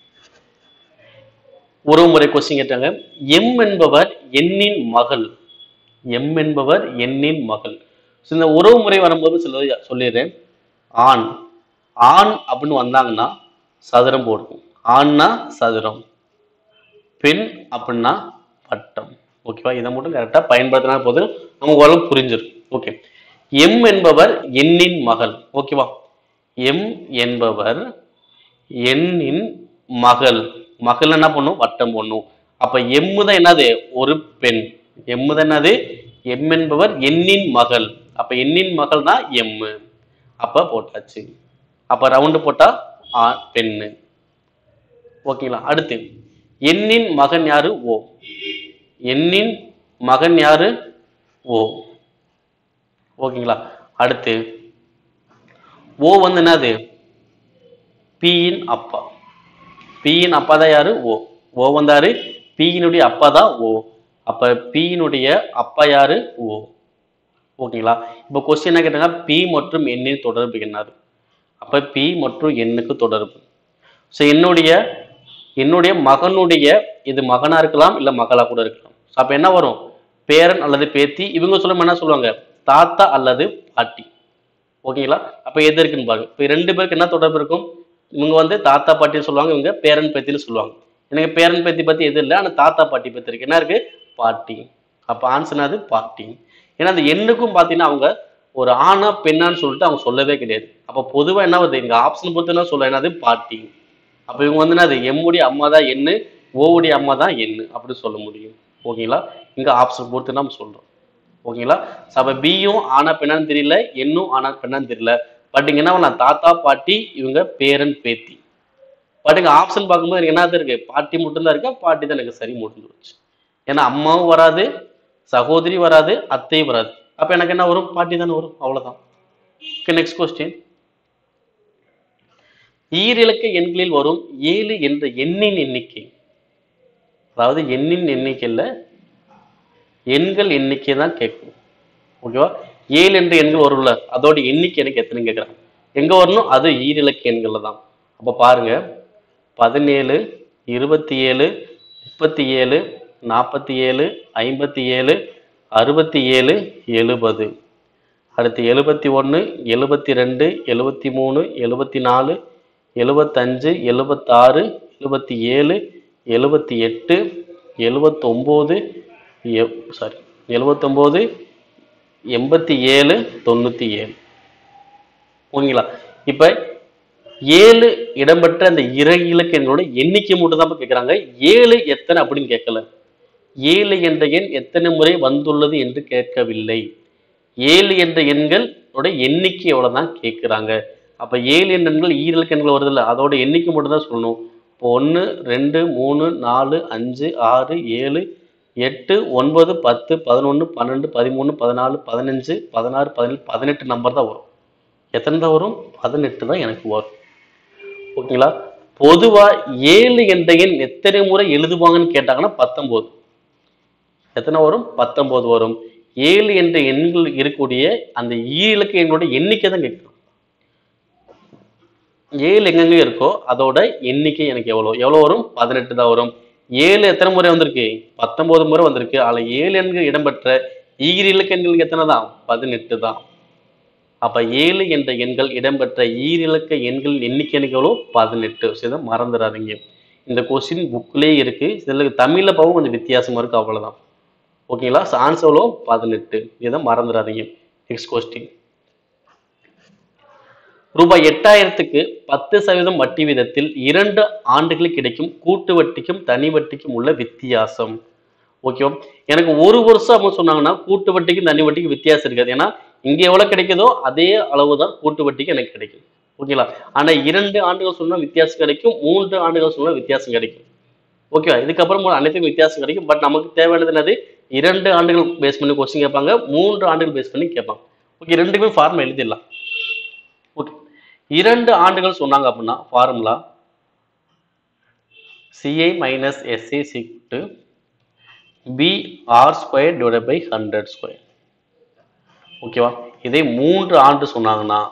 உறவுமுறை கொஸ்டின் கேட்டாங்க எம் என்பவர் எண்ணின் மகள் எம் என்பவர் எண்ணின் மகள் ஸோ இந்த உறவுமுறை வரும்போது சொல்ல சொல்லிடுறேன் ஆண் ஆண் அப்படின்னு வந்தாங்கன்னா சதுரம் போடுவோம் ஆண்னா சதுரம் பெண் அப்படின்னா வட்டம் ஓகேவா இதை மட்டும் கரெக்டாக பயன்படுத்தினா போதும் நமக்கு ஓரளவு புரிஞ்சிடும் ஓகே எம் என்பவர் எண்ணின் மகள் ஓகேவா எம் என்பவர் எண்ணின் மகள் மகள் என்ன பண்ணும் வட்டம் பண்ணும் அப்ப எம்மு தான் என்னது ஒரு பெண் எம்மு தான் என்னது எம் என்பவர் எண்ணின் மகள் அப்ப எண்ணின் மகள் தான் எம்மு அப்ப போட்டாச்சு அப்ப ரவுண்டு போட்டா ஆ பெண்ணு ஓகேங்களா அடுத்து எண்ணின் மகன் யாரு ஓ எண்ணின் மகன் யாரு ஓ ஓகேங்களா அடுத்து ஓ வந்து என்னது பியின் அப்பா பியின் அப்பா தான் யாரு ஓ ஓ வந்தாரு பியினுடைய அப்பா தான் ஓ அப்ப பியினுடைய அப்பா யாரு ஓ ஓகேங்களா இப்போ கொஸ்டின் என்ன கேட்டாங்க பி மற்றும் எண்ணின் தொடர்பு என்னது அப்ப பி மற்றும் எண்ணுக்கு தொடர்பு ஸோ என்னுடைய என்னுடைய மகனுடைய இது மகனா இருக்கலாம் இல்ல மகளா கூட இருக்கலாம் ஸோ அப்ப என்ன வரும் பேரன் அல்லது பேத்தி இவங்க சொல்லும் என்ன சொல்லுவாங்க தாத்தா அல்லது பாட்டி ஓகேங்களா அப்ப எது இருக்குன்னு பாருங்க இப்போ ரெண்டு பேருக்கு என்ன தொடர்பு இருக்கும் இவங்க வந்து தாத்தா பாட்டின்னு சொல்லுவாங்க இவங்க பேரன் பேத்தின்னு சொல்லுவாங்க எனக்கு பேரன் பேத்தி பத்தி எது இல்லை ஆனா தாத்தா பாட்டி பத்தி இருக்கு என்ன இருக்கு பாட்டி அப்ப ஆன்சர் அது பாட்டி ஏன்னா அந்த எண்ணுக்கும் பாத்தீங்கன்னா அவங்க ஒரு ஆணா பெண்ணான்னு சொல்லிட்டு அவங்க சொல்லவே கிடையாது அப்ப பொதுவா என்ன வருது இங்க ஆப்ஷன் பொறுத்து என்ன சொல்ல என்னது பாட்டி அப்ப இவங்க வந்து என்னது எம்முடைய அம்மா தான் எண்ணு ஓவுடைய அம்மா தான் எண்ணு அப்படி சொல்ல முடியும் ஓகேங்களா இங்க ஆப்ஷன் பொறுத்து நம்ம சொல்றோம் ஓகேங்களா So, அப்ப பியும் ஆனா பெண்ணான்னு தெரியல எண்ணும் ஆனா பெண்ணான்னு தெரியல பட் இங்க என்ன பண்ணலாம் தாத்தா பாட்டி இவங்க பேரன் பேத்தி பட் இங்க ஆப்ஷன் பார்க்கும்போது எனக்கு என்ன இருக்கு பாட்டி மட்டும்தான் இருக்கா பாட்டி தான் எனக்கு சரி முடிஞ்சு போச்சு ஏன்னா அம்மாவும் வராது சகோதரி வராது அத்தையும் வராது அப்ப எனக்கு என்ன வரும் பாட்டி தானே வரும் அவ்வளவுதான் ஓகே நெக்ஸ்ட் கொஸ்டின் ஈரிலக்க எண்களில் வரும் ஏழு என்ற எண்ணின் எண்ணிக்கை அதாவது எண்ணின் எண்ணிக்கையில் எண்கள் எண்ணிக்கை தான் கேட்கும் ஓகேவா ஏழு என்ற எண்கள் வரும்ல அதோட எண்ணிக்கை எனக்கு எத்தனை கேட்குறாங்க எங்க வரணும் அது ஈரிலக்க எண்கள்ல தான் அப்ப பாருங்க பதினேழு இருபத்தி ஏழு முப்பத்தி ஏழு நாற்பத்தி ஏழு ஐம்பத்தி ஏழு அறுபத்தி ஏழு எழுபது அடுத்து எழுபத்தி ஒன்று எழுபத்தி ரெண்டு எழுபத்தி மூணு எழுபத்தி நாலு எழுபத்தஞ்சு எழுபத்தாறு எழுபத்தி ஏழு எழுபத்தி எட்டு எழுபத்தொம்போது சாரி எழுபத்தொம்போது எண்பத்தி ஏழு தொண்ணூற்றி ஏழு ஓகேங்களா இப்போ ஏழு இடம்பெற்ற அந்த இறை இலக்க எண்ணோட எண்ணிக்கை மட்டும் தான் கேட்குறாங்க ஏழு எத்தனை அப்படின்னு கேட்கல ஏழு என்ற எண் எத்தனை முறை வந்துள்ளது என்று கேட்கவில்லை ஏழு என்ற எண்களோட எண்ணிக்கை எவ்வளவுதான் கேட்குறாங்க அப்ப ஏழு என்ற எண்கள் ஈரலுக்கு எண்கள் வருது இல்லை அதோட எண்ணிக்கை மட்டும் தான் சொல்லணும் இப்போ ஒன்று ரெண்டு மூணு நாலு அஞ்சு ஆறு ஏழு எட்டு ஒன்பது பத்து பதினொன்று பன்னெண்டு பதிமூணு பதினாலு பதினஞ்சு பதினாறு பதினேழு பதினெட்டு நம்பர் தான் வரும் எத்தனை தான் வரும் பதினெட்டு தான் எனக்கு வரும் ஓகேங்களா பொதுவா ஏழு என்ற எண் எத்தனை முறை எழுதுவாங்கன்னு கேட்டாங்கன்னா பத்தொன்பது எத்தனை வரும் பத்தொன்பது வரும் ஏழு என்ற எண்கள் இருக்கக்கூடிய அந்த ஈழக்க எண்ணோட எண்ணிக்கை தான் கேட்கணும் ஏழு எங்கெங்க இருக்கோ அதோட எண்ணிக்கை எனக்கு எவ்வளோ எவ்வளோ வரும் பதினெட்டு தான் வரும் ஏழு எத்தனை முறை வந்திருக்கு பத்தொன்பது முறை வந்திருக்கு அதில் ஏழு எண்கள் இடம்பெற்ற ஈர் இலக்க எண்களுக்கு எத்தனை தான் பதினெட்டு தான் அப்ப ஏழு என்ற எண்கள் இடம்பெற்ற ஈரிலக்க எண்கள் எண்ணிக்கை எனக்கு எவ்வளோ பதினெட்டு ஸோ இதை மறந்துடாதீங்க இந்த கொஸ்டின் புக்லேயே இருக்கு இதில் தமிழில் பாவம் கொஞ்சம் வித்தியாசமா இருக்கு அவ்வளவுதான் ஓகேங்களா ஆன்சர் எவ்வளோ பதினெட்டு இதை மறந்துடாதீங்க நெக்ஸ்ட் கொஸ்டின் ரூபாய் எட்டாயிரத்துக்கு பத்து சதவீதம் வட்டி வீதத்தில் இரண்டு ஆண்டுகளில் கிடைக்கும் கூட்டு வட்டிக்கும் தனி வட்டிக்கும் உள்ள வித்தியாசம் ஓகேவா எனக்கு ஒரு வருஷம் அவங்க சொன்னாங்கன்னா கூட்டு வட்டிக்கும் தனி வட்டிக்கும் வித்தியாசம் இருக்காது ஏன்னா இங்க எவ்வளவு கிடைக்குதோ அதே அளவு தான் கூட்டு வட்டிக்கு எனக்கு கிடைக்கும் ஓகேங்களா ஆனா இரண்டு ஆண்டுகள் சொன்னா வித்தியாசம் கிடைக்கும் மூன்று ஆண்டுகள் சொன்னா வித்தியாசம் கிடைக்கும் ஓகேவா இதுக்கப்புறம் அனைத்துக்கும் வித்தியாசம் கிடைக்கும் பட் நமக்கு தேவையானது என்னது இரண்டு ஆண்டுகள் பேஸ் பண்ணி கொஸ்டின் கேட்பாங்க மூன்று ஆண்டுகள் பேஸ் பண்ணி கேட்பாங்க ஓகே ரெண்டுக்குமே ஃபார்முலா எழுதிடலாம் ஓகே இரண்டு ஆண்டுகள் சொன்னாங்க அப்படின்னா ஃபார்முலா சிஐ மைனஸ் எஸ்ஏ சிக்ட்டு P R square divide by hundred square ஓகேவா இதே மூன்று ஆண்டு சொன்னாங்கன்னா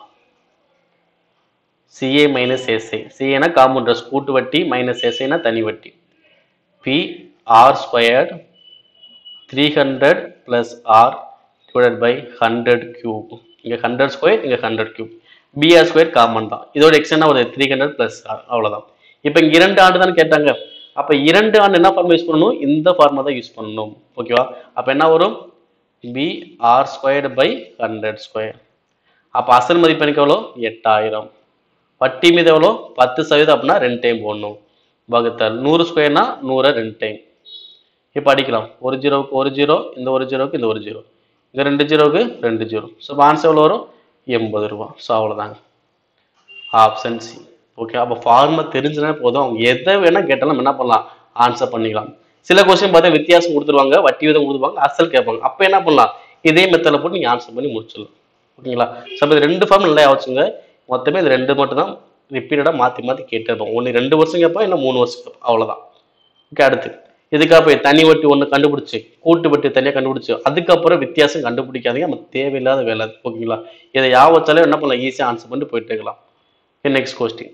சிஏ மைனஸ் எஸ்ஏ சிஏனா காம்பவுண்டர்ஸ் கூட்டு வட்டி மைனஸ் எஸ்ஏனா தனி வட்டி P R squared three hundred plus R divided by hundred cube இங்கே ஹண்ட்ரட் ஸ்கொயர் இங்கே hundred cube PR square common தான் இதோட எக்ஸ்டென்னா ஒரு த்ரீ ஹண்ட்ரட் ப்ளஸ் ஆர் அவ்வளோதான் இப்போ இங்கே இரண்டு ஆண்டு தானே கேட்டாங்க அப்போ இரண்டு ஆண்டு என்ன ஃபார்மா யூஸ் பண்ணணும் இந்த ஃபார்மா தான் யூஸ் பண்ணணும் ஓகேவா அப்போ என்ன வரும் P R squared by hundred square அப்போ அசல் மதிப்பு எனக்கு எவ்வளோ எட்டாயிரம் வட்டி மீது எவ்வளோ பத்து சதவீதம் அப்படின்னா ரெண்டு டைம் போடணும் வகுத்தல் நூறு ஸ்கொயர்னா நூறை ரெண்டு டைம் இப்போ அடிக்கலாம் ஒரு ஜீரோவுக்கு ஒரு ஜீரோ இந்த ஒரு ஜீரோவுக்கு இந்த ஒரு ஜீரோ இந்த ரெண்டு ஜீரோவுக்கு ரெண்டு ஜீரோ ஸோ ஆன்சர் எவ்வளோ வரும் எண்பது ரூபா ஸோ அவ்வளோதாங்க ஆப்ஷன் சி ஓகே அப்போ ஃபார்மை தெரிஞ்சுனா போதும் அவங்க எதை வேணால் கேட்டாலும் நம்ம என்ன பண்ணலாம் ஆன்சர் பண்ணிக்கலாம் சில கொஸ்டின் பார்த்தா வித்தியாசம் கொடுத்துருவாங்க வட்டி விதம் கொடுத்துருவாங்க அசல் கேட்பாங்க அப்போ என்ன பண்ணலாம் இதே மெத்தடில் போட்டு நீங்கள் ஆன்சர் பண்ணி முடிச்சிடலாம் ஓகேங்களா ஸோ அப்போ இது ரெண்டு ஃபார்ம் நல்லா வச்சுங்க மொத்தமே இது ரெண்டு மட்டும் தான் ரிப்பீட்டடாக மாற்றி மாற்றி கேட்டுருப்போம் ஒன்று ரெண்டு வருஷம் கேட்போம் இல்லை மூணு வருஷம் கேட்போம் அவ்வளோதான் ஓகே அடுத்து இதுக்காக போய் தனி வட்டி ஒன்று கண்டுபிடிச்சு கூட்டு வட்டி தனியாக கண்டுபிடிச்சு அதுக்கப்புறம் வித்தியாசம் கண்டுபிடிக்காதீங்க நம்ம தேவையில்லாத வேலை அது. ஓகேங்களா இதை யாவச்சாலும் என்ன பண்ணலாம் ஈஸியாக ஆன்சர் பண்ணிட்டு போயிட்டு இருக்கலாம் நெக்ஸ்ட் கொஸ்டின்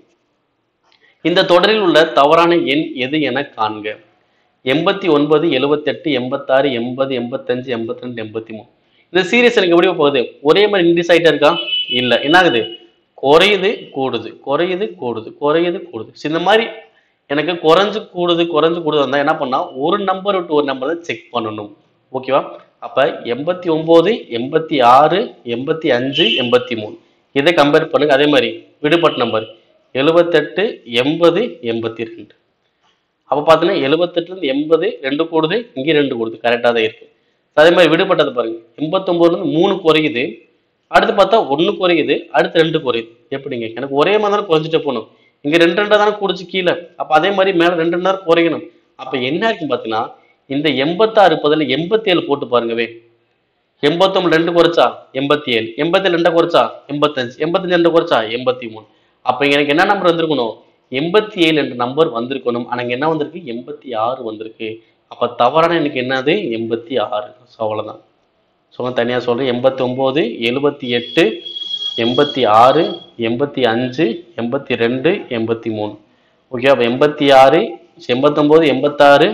இந்த தொடரில் உள்ள தவறான எண் எது என காண்க எண்பத்தி ஒன்பது எழுபத்தெட்டு எண்பத்தாறு எண்பது எண்பத்தஞ்சு எண்பத்தி ரெண்டு எண்பத்தி மூணு இந்த சீரியஸ் எனக்கு எப்படி போகுது ஒரே மாதிரி இன்க்ரீஸ் ஆகிட்டே இருக்கா இல்லை என்ன ஆகுது குறையுது கூடுது குறையுது கூடுது குறையுது கூடுது So, இந்த மாதிரி எனக்கு குறைஞ்சு கூடுது குறைஞ்சு கூடுது வந்தா என்ன பண்ணா ஒரு நம்பர் விட்டு ஒரு நம்பர் தான் செக் பண்ணணும் ஓகேவா அப்ப எண்பத்தி ஒன்பது எண்பத்தி ஆறு எண்பத்தி அஞ்சு எண்பத்தி மூணு இதை கம்பேர் பண்ணுங்க அதே மாதிரி விடுபட்ட நம்பர் எழுபத்தெட்டு எண்பது எண்பத்தி ரெண்டு அப்போ பார்த்தீங்கன்னா எழுபத்தெட்டுலேருந்து எண்பது ரெண்டு கூடுது இங்கே ரெண்டு கூடுது கரெக்டாக தான் இருக்கு அதே மாதிரி விடுபட்டது பாருங்க எண்பத்தொம்போதுலேருந்து மூணு குறையுது அடுத்து பார்த்தா ஒன்று குறையுது அடுத்து ரெண்டு குறையுது எப்படிங்க எனக்கு ஒரே மாதிரி தானே குறைஞ்சிட்டே போகணும் இங்கே ரெண்டு ரெண்டாக தானே கூடிச்சு கீழே அப்போ அதே மாதிரி மேலே ரெண்டு ரெண்டு நேரம் குறையணும் அப்போ என்ன இருக்கும் பார்த்தீங்கன்னா இந்த எண்பத்தாறு பதில் எண்பத்தி ஏழு போட்டு பாருங்கவே எண்பத்தொம்பது ரெண்டு குறைச்சா எண்பத்தி ஏழு எண்பத்தி ரெண்டை குறைச்சா எண்பத்தஞ்சு எண்பத்தஞ்சு ரெண்டு குறைச்சா எண்பத்தி மூணு அப்போ இங்க எனக்கு என்ன நம்பர் வந்திருக்கணும் எண்பத்தி ஏழு என்ற நம்பர் வந்திருக்கணும் ஆனால் இங்க என்ன வந்திருக்கு எண்பத்தி ஆறு வந்திருக்கு அப்போ தவறான எனக்கு என்னது எண்பத்தி ஆறு ஸோ அவ்வளோதான் ஸோ தனியாக சொல்கிறேன் எண்பத்தி ஒம்பது எழுபத்தி எட்டு எண்பத்தி ஆறு எண்பத்தி அஞ்சு எண்பத்தி ரெண்டு எண்பத்தி மூணு ஓகே அப்போ எண்பத்தி ஆறு எண்பத்தொம்போது எண்பத்தாறு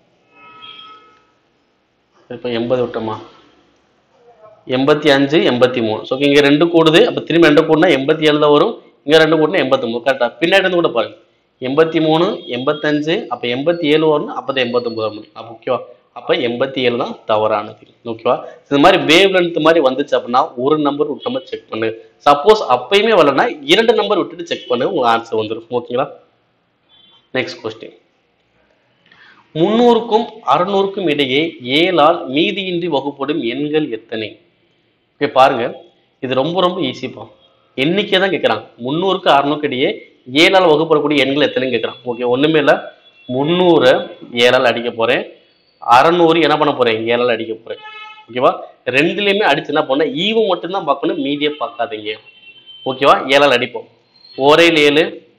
இப்போ எண்பது விட்டோமா எண்பத்தி அஞ்சு எண்பத்தி மூணு ஸோ இங்கே ரெண்டு கூடுது அப்போ திரும்பி ரெண்டு கூடுனா எண்பத்தி ஏழு தான் வரும் இங்கே ரெண்டு கூடுனா எண்பத்தொம்பது கரெக்டாக பின்னாடி இருந்து கூட பாருங்க எண்பத்தி மூணு எண்பத்தஞ்சு அப்போ எண்பத்தி ஏழு வரணும் அப்போ தான் எண்பத்தொம்பது வர முடியும் அப்போ ஓகேவா அப்ப எண்பத்தி ஏழு தான் தவறானது ஓகேவா இந்த மாதிரி வேவ் லென்த் மாதிரி வந்துச்சு அப்படின்னா ஒரு நம்பர் விட்டு செக் பண்ணு சப்போஸ் அப்பயுமே வரலன்னா இரண்டு நம்பர் விட்டுட்டு செக் பண்ணு உங்க ஆன்சர் வந்துடும் ஓகேங்களா நெக்ஸ்ட் கொஸ்டின் முன்னூறுக்கும் அறுநூறுக்கும் இடையே ஏழால் மீதியின்றி வகுப்படும் எண்கள் எத்தனை ஓகே பாருங்க இது ரொம்ப ரொம்ப ஈஸிப்பா எண்ணிக்கை தான் கேட்குறாங்க முந்நூறுக்கு அறுநூறுக்கு இடையே ஏழால் வகுப்படக்கூடிய எண்கள் எத்தனைன்னு கேட்குறான் ஓகே ஒண்ணுமே இல்லை முந்நூறை ஏழால் அடிக்க போறேன் அறநூறு என்ன பண்ண போறேன் ஏழால் அடிக்க போறேன் ஓகேவா ரெண்டுலையுமே அடிச்சு என்ன பண்ண ஈவு மட்டும்தான் பார்க்கணும் மீதியை பார்க்காதீங்க ஓகேவா ஏழால் அடிப்போம் ஓரையில் ஏழு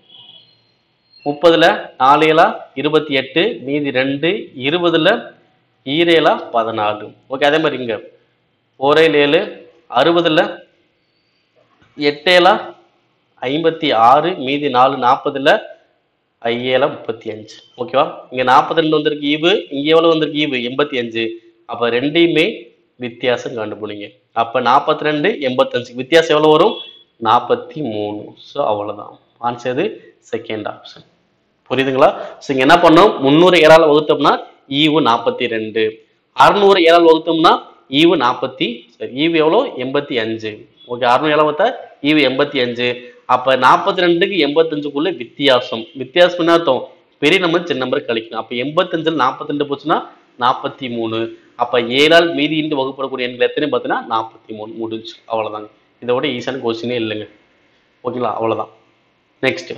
முப்பதுல நாலு ஏழா இருபத்தி எட்டு மீதி ரெண்டு இருபதுல ஈரேழா பதினாலு ஓகே அதே மாதிரி இங்க ஓரையில் ஏழு அறுபதுல எட்டேலா ஐம்பத்தி ஆறு மீதி நாலு நாற்பதுல ஐஏலா முப்பத்தி அஞ்சு ஓகேவா இங்க நாற்பத்தி ரெண்டு வந்திருக்கு ஈவு இங்க எவ்வளவு வந்திருக்கு ஈவு எண்பத்தி அஞ்சு அப்ப ரெண்டையுமே வித்தியாசம் கண்டுபிடிங்க அப்ப நாற்பத்தி ரெண்டு எண்பத்தஞ்சு வித்தியாசம் எவ்வளவு வரும் நாற்பத்தி மூணு ஸோ அவ்வளவுதான் ஆன்சர் செகண்ட் ஆப்ஷன் புரியுதுங்களா ஸோ இங்க என்ன பண்ணோம் முந்நூறு ஏழால் வகுத்தோம்னா ஈவு நாற்பத்தி ரெண்டு அறுநூறு ஏழால் வகுத்தோம்னா ஈவு நாற்பத்தி சரி ஈவு எவ்வளோ எண்பத்தி அஞ்சு ஓகே அறுநூறு ஏழால் வகுத்தா ஈவு எண்பத்தி அஞ்சு அப்ப நாற்பத்தி ரெண்டுக்கு எண்பத்தஞ்சுக்குள்ள வித்தியாசம் வித்தியாசம் என்ன அர்த்தம் பெரிய நம்பர் சின்ன நம்பர் கழிக்கணும் அப்ப எண்பத்தஞ்சில் நாற்பத்தி ரெண்டு போச்சுன்னா நாற்பத்தி மூணு அப்ப ஏழால் மீதி இன்று வகுப்படக்கூடிய எண்கள் எத்தனை பார்த்தீங்கன்னா நாற்பத்தி மூணு முடிஞ்சு அவ்வளவுதாங்க இதோட ஈஸியான கொஸ்டினே இல்லைங்க ஓகேங்களா அவ்வளவுதான் நெக்ஸ்ட்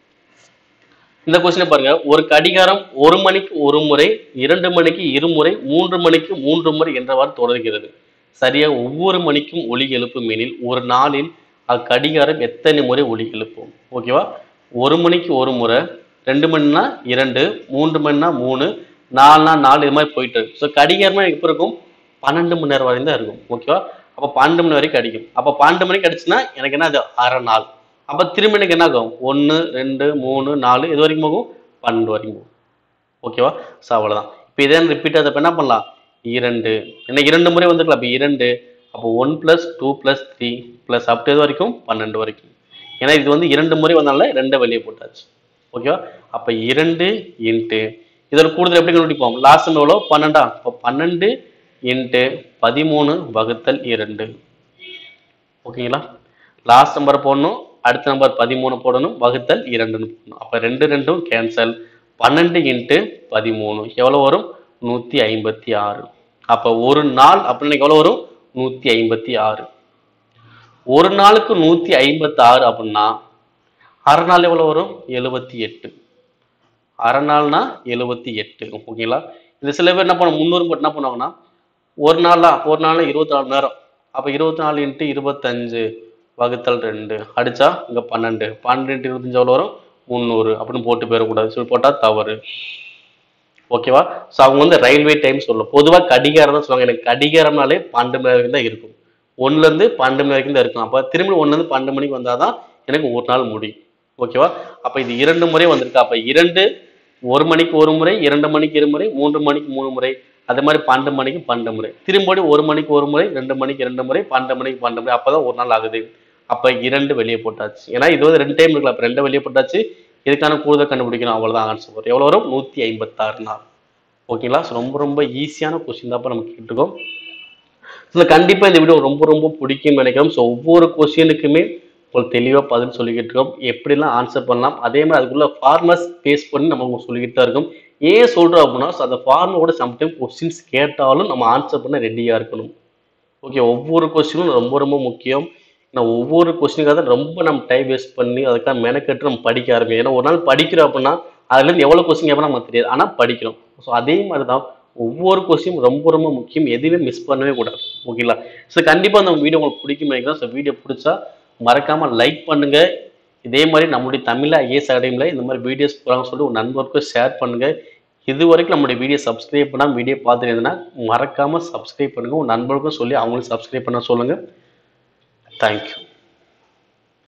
இந்த கொஸ்டினை பாருங்க ஒரு கடிகாரம் ஒரு மணிக்கு ஒரு முறை இரண்டு மணிக்கு இருமுறை மூன்று மணிக்கு மூன்று முறை என்றவாறு தொடர்கிறது சரியா ஒவ்வொரு மணிக்கும் ஒலி எழுப்பும் எனில் ஒரு நாளில் அக்கடிகாரம் எத்தனை முறை ஒலி எழுப்பும் ஓகேவா ஒரு மணிக்கு ஒரு முறை ரெண்டு மணினா இரண்டு மூன்று மணினா மூணு நாலுனா நாலு இது மாதிரி போயிட்டு இருக்கு ஸோ கடிகாரமா எப்போ இருக்கும் பன்னெண்டு மணி நேரம் வரையும் தான் இருக்கும் ஓகேவா அப்போ பன்னெண்டு மணி வரைக்கும் அடிக்கும் அப்போ பன்னெண்டு மணிக்கு அடிச்சுன்னா எனக்கு என்ன அது அரை நாள் அப்போ திரும்ப எனக்கு என்ன ஆகும் ஒன்று ரெண்டு மூணு நாலு இது வரைக்கும் போகும் பன்னெண்டு வரைக்கும் போகும் ஓகேவா ஸோ அவ்வளோதான் இப்போ இதே ரிப்பீட் அதை என்ன பண்ணலாம் இரண்டு என்ன இரண்டு முறை வந்துருக்கலாம் அப்போ இரண்டு அப்போ one plus two plus three plus அப் இது வரைக்கும் பன்னெண்டு வரைக்கும் ஏன்னா இது வந்து இரண்டு முறை வந்தால ரெண்டை வெளியே போட்டாச்சு ஓகேவா அப்போ இரண்டு இன்ட்டு இதில் கூடுதல் எப்படி கண்டுபிடிப்போம் லாஸ்ட் எவ்வளோ பன்னெண்டா இப்போ பன்னெண்டு இன்ட்டு பதிமூணு வகுத்தல் இரண்டு ஓகேங்களா லாஸ்ட் நம்பர் போடணும் அடுத்த நம்பர் பதிமூணு போடணும் வகுத்தல் இரண்டுன்னு போடணும் அப்போ ரெண்டு ரெண்டும் கேன்சல் பன்னெண்டு இன்ட்டு பதிமூணு எவ்வளோ வரும் நூற்றி ஐம்பத்தி ஆறு அப்போ ஒரு நாள் அப்படின்னு எவ்வளோ வரும் நூற்றி ஐம்பத்தி ஆறு ஒரு நாளுக்கு நூற்றி ஐம்பத்தி ஆறு அப்படின்னா அரை நாள் எவ்வளோ வரும் எழுபத்தி எட்டு அரை நாள்னா எழுபத்தி எட்டு ஓகேங்களா இந்த சில பேர் என்ன பண்ணும் முந்நூறு மட்டும் என்ன பண்ணுவாங்கன்னா ஒரு நாளா ஒரு நாள்ல இருபத்தி நாலு மணி நேரம் அப்போ இருபத்தி நாலு இன்ட்டு இருபத்தஞ்சு வகுத்தல் ரெண்டு அடிச்சா இங்க பன்னெண்டு பன்னெண்டு இன்ட்டு இருபத்தஞ்சு எவ்வளோ வரும் முந்நூறு அப்படின்னு போட்டு போயிடக்கூடாது சொல்லி போட்டால் தவறு ஓகேவா ஸோ அவங்க வந்து ரயில்வே டைம் சொல்லணும் பொதுவாக கடிகாரம் தான் சொல்லுவாங்க எனக்கு கடிகாரம்னாலே பன்னெண்டு மணி வரைக்கும் தான் இருக்கும் ஒன்றுலேருந்து பன்னெண்டு மணி வரைக்கும் தான் இருக்கும் அப்போ திரும்பி ஒன்றுலேருந்து பன்னெண்டு மணிக்கு வந்தால் தான் எனக்கு ஒரு நாள் முடியும் ஓகேவா அப்போ இது இரண்டு முறை வந்திருக்கு அப்போ இரண்டு ஒரு மணிக்கு ஒரு முறை இரண்டு மணிக்கு இரு முறை மூன்று மணிக்கு மூணு முறை அதே மாதிரி பன்னெண்டு மணிக்கு பன்னெண்டு முறை திரும்படி ஒரு மணிக்கு ஒரு முறை ரெண்டு மணிக்கு ரெண்டு முறை பன்னெண்டு மணிக்கு பன்னெண்டு முறை அப்பதான் ஒரு நாள் ஆகுது அப்ப இரண்டு வெளியே போட்டாச்சு ஏன்னா இது வந்து ரெண்டு டைம் இருக்கலாம் அப்ப ரெண்டு வெளியே போட்டாச்சு இதுக்கான கூடுதல் கண்டுபிடிக்கணும் அவ்வளவுதான் ஆன்சர் வரும் எவ்வளவு வரும் நூத்தி ஐம்பத்தாறு நாள் ஓகேங்களா So ரொம்ப ரொம்ப ஈஸியான கொஸ்டின் தான் நம்ம கேட்டுருக்கோம் ஸோ கண்டிப்பா இந்த வீடியோ ரொம்ப ரொம்ப பிடிக்கும்னு நினைக்கிறோம் ஸோ ஒவ்வொரு கொஸ்டினுக்குமே ஒரு தெளிவாக பதில் சொல்லிக்கிட்டு இருக்கோம் எப்படிலாம் ஆன்சர் பண்ணலாம் அதே மாதிரி அதுக்குள்ள ஃபார்மர்ஸ் பேஸ் பண்ணி நம்ம உங்களுக்கு சொல்லிக்கிட்டு தான் இருக்கோம் ஏன் சொல்றோம் அப்படின்னா so அந்த ஃபார்மரோட சம்டைம் கொஸ்டின்ஸ் கேட்டாலும் நம்ம ஆன்சர் பண்ண ரெடியாக இருக்கணும் ஓகே ஒவ்வொரு கொஸ்டினும் ரொம்ப ரொம்ப முக்கியம் நான் ஒவ்வொரு கொஸ்டினுக்காக தான் ரொம்ப நம்ம டைம் வேஸ்ட் பண்ணி அதுக்காக மெனக்கெட்டு நம்ம படிக்க ஆரம்பிக்கும் ஏன்னா ஒரு நாள் படிக்கிறோம் அப்படின்னா அதுலேருந்து எவ்வளோ கொஸ்டின் கேட்போம் நமக்கு தெரியாது ஆனால் படிக்கிறோம் ஸோ அதே மாதிரி தான் ஒவ்வொரு கொஸ்டினும் ரொம்ப ரொம்ப முக்கியம் எதுவுமே மிஸ் பண்ணவே கூடாது ஓகேங்களா ஸோ கண்டிப்பாக அந்த வீடியோ உங்களுக்கு பிடிக்கும் நினைக்கிறேன் ஸோ வீடியோ பிடிச்சா மறக்காம லைக் பண்ணுங்க இதே மாதிரி நம்மளுடைய தமிழ் ஐஏஎஸ் அகாடமியில் இந்த மாதிரி வீடியோஸ் போகிறாங்க சொல்லி ஒரு நண்பருக்கும் ஷேர் பண்ணுங்க இது வரைக்கும் நம்மளுடைய வீடியோ சப்ஸ்கிரைப் பண்ணாமல் வீடியோ பார்த்துருந்தீங்கன்னா மறக்காம சப்ஸ்கிரைப் பண்ணுங்க உங்க நண்பருக்கும் சொல்லி அவங்களும் சப்ஸ்கிரைப் பண்ண சொல்லுங்க தேங்க்யூ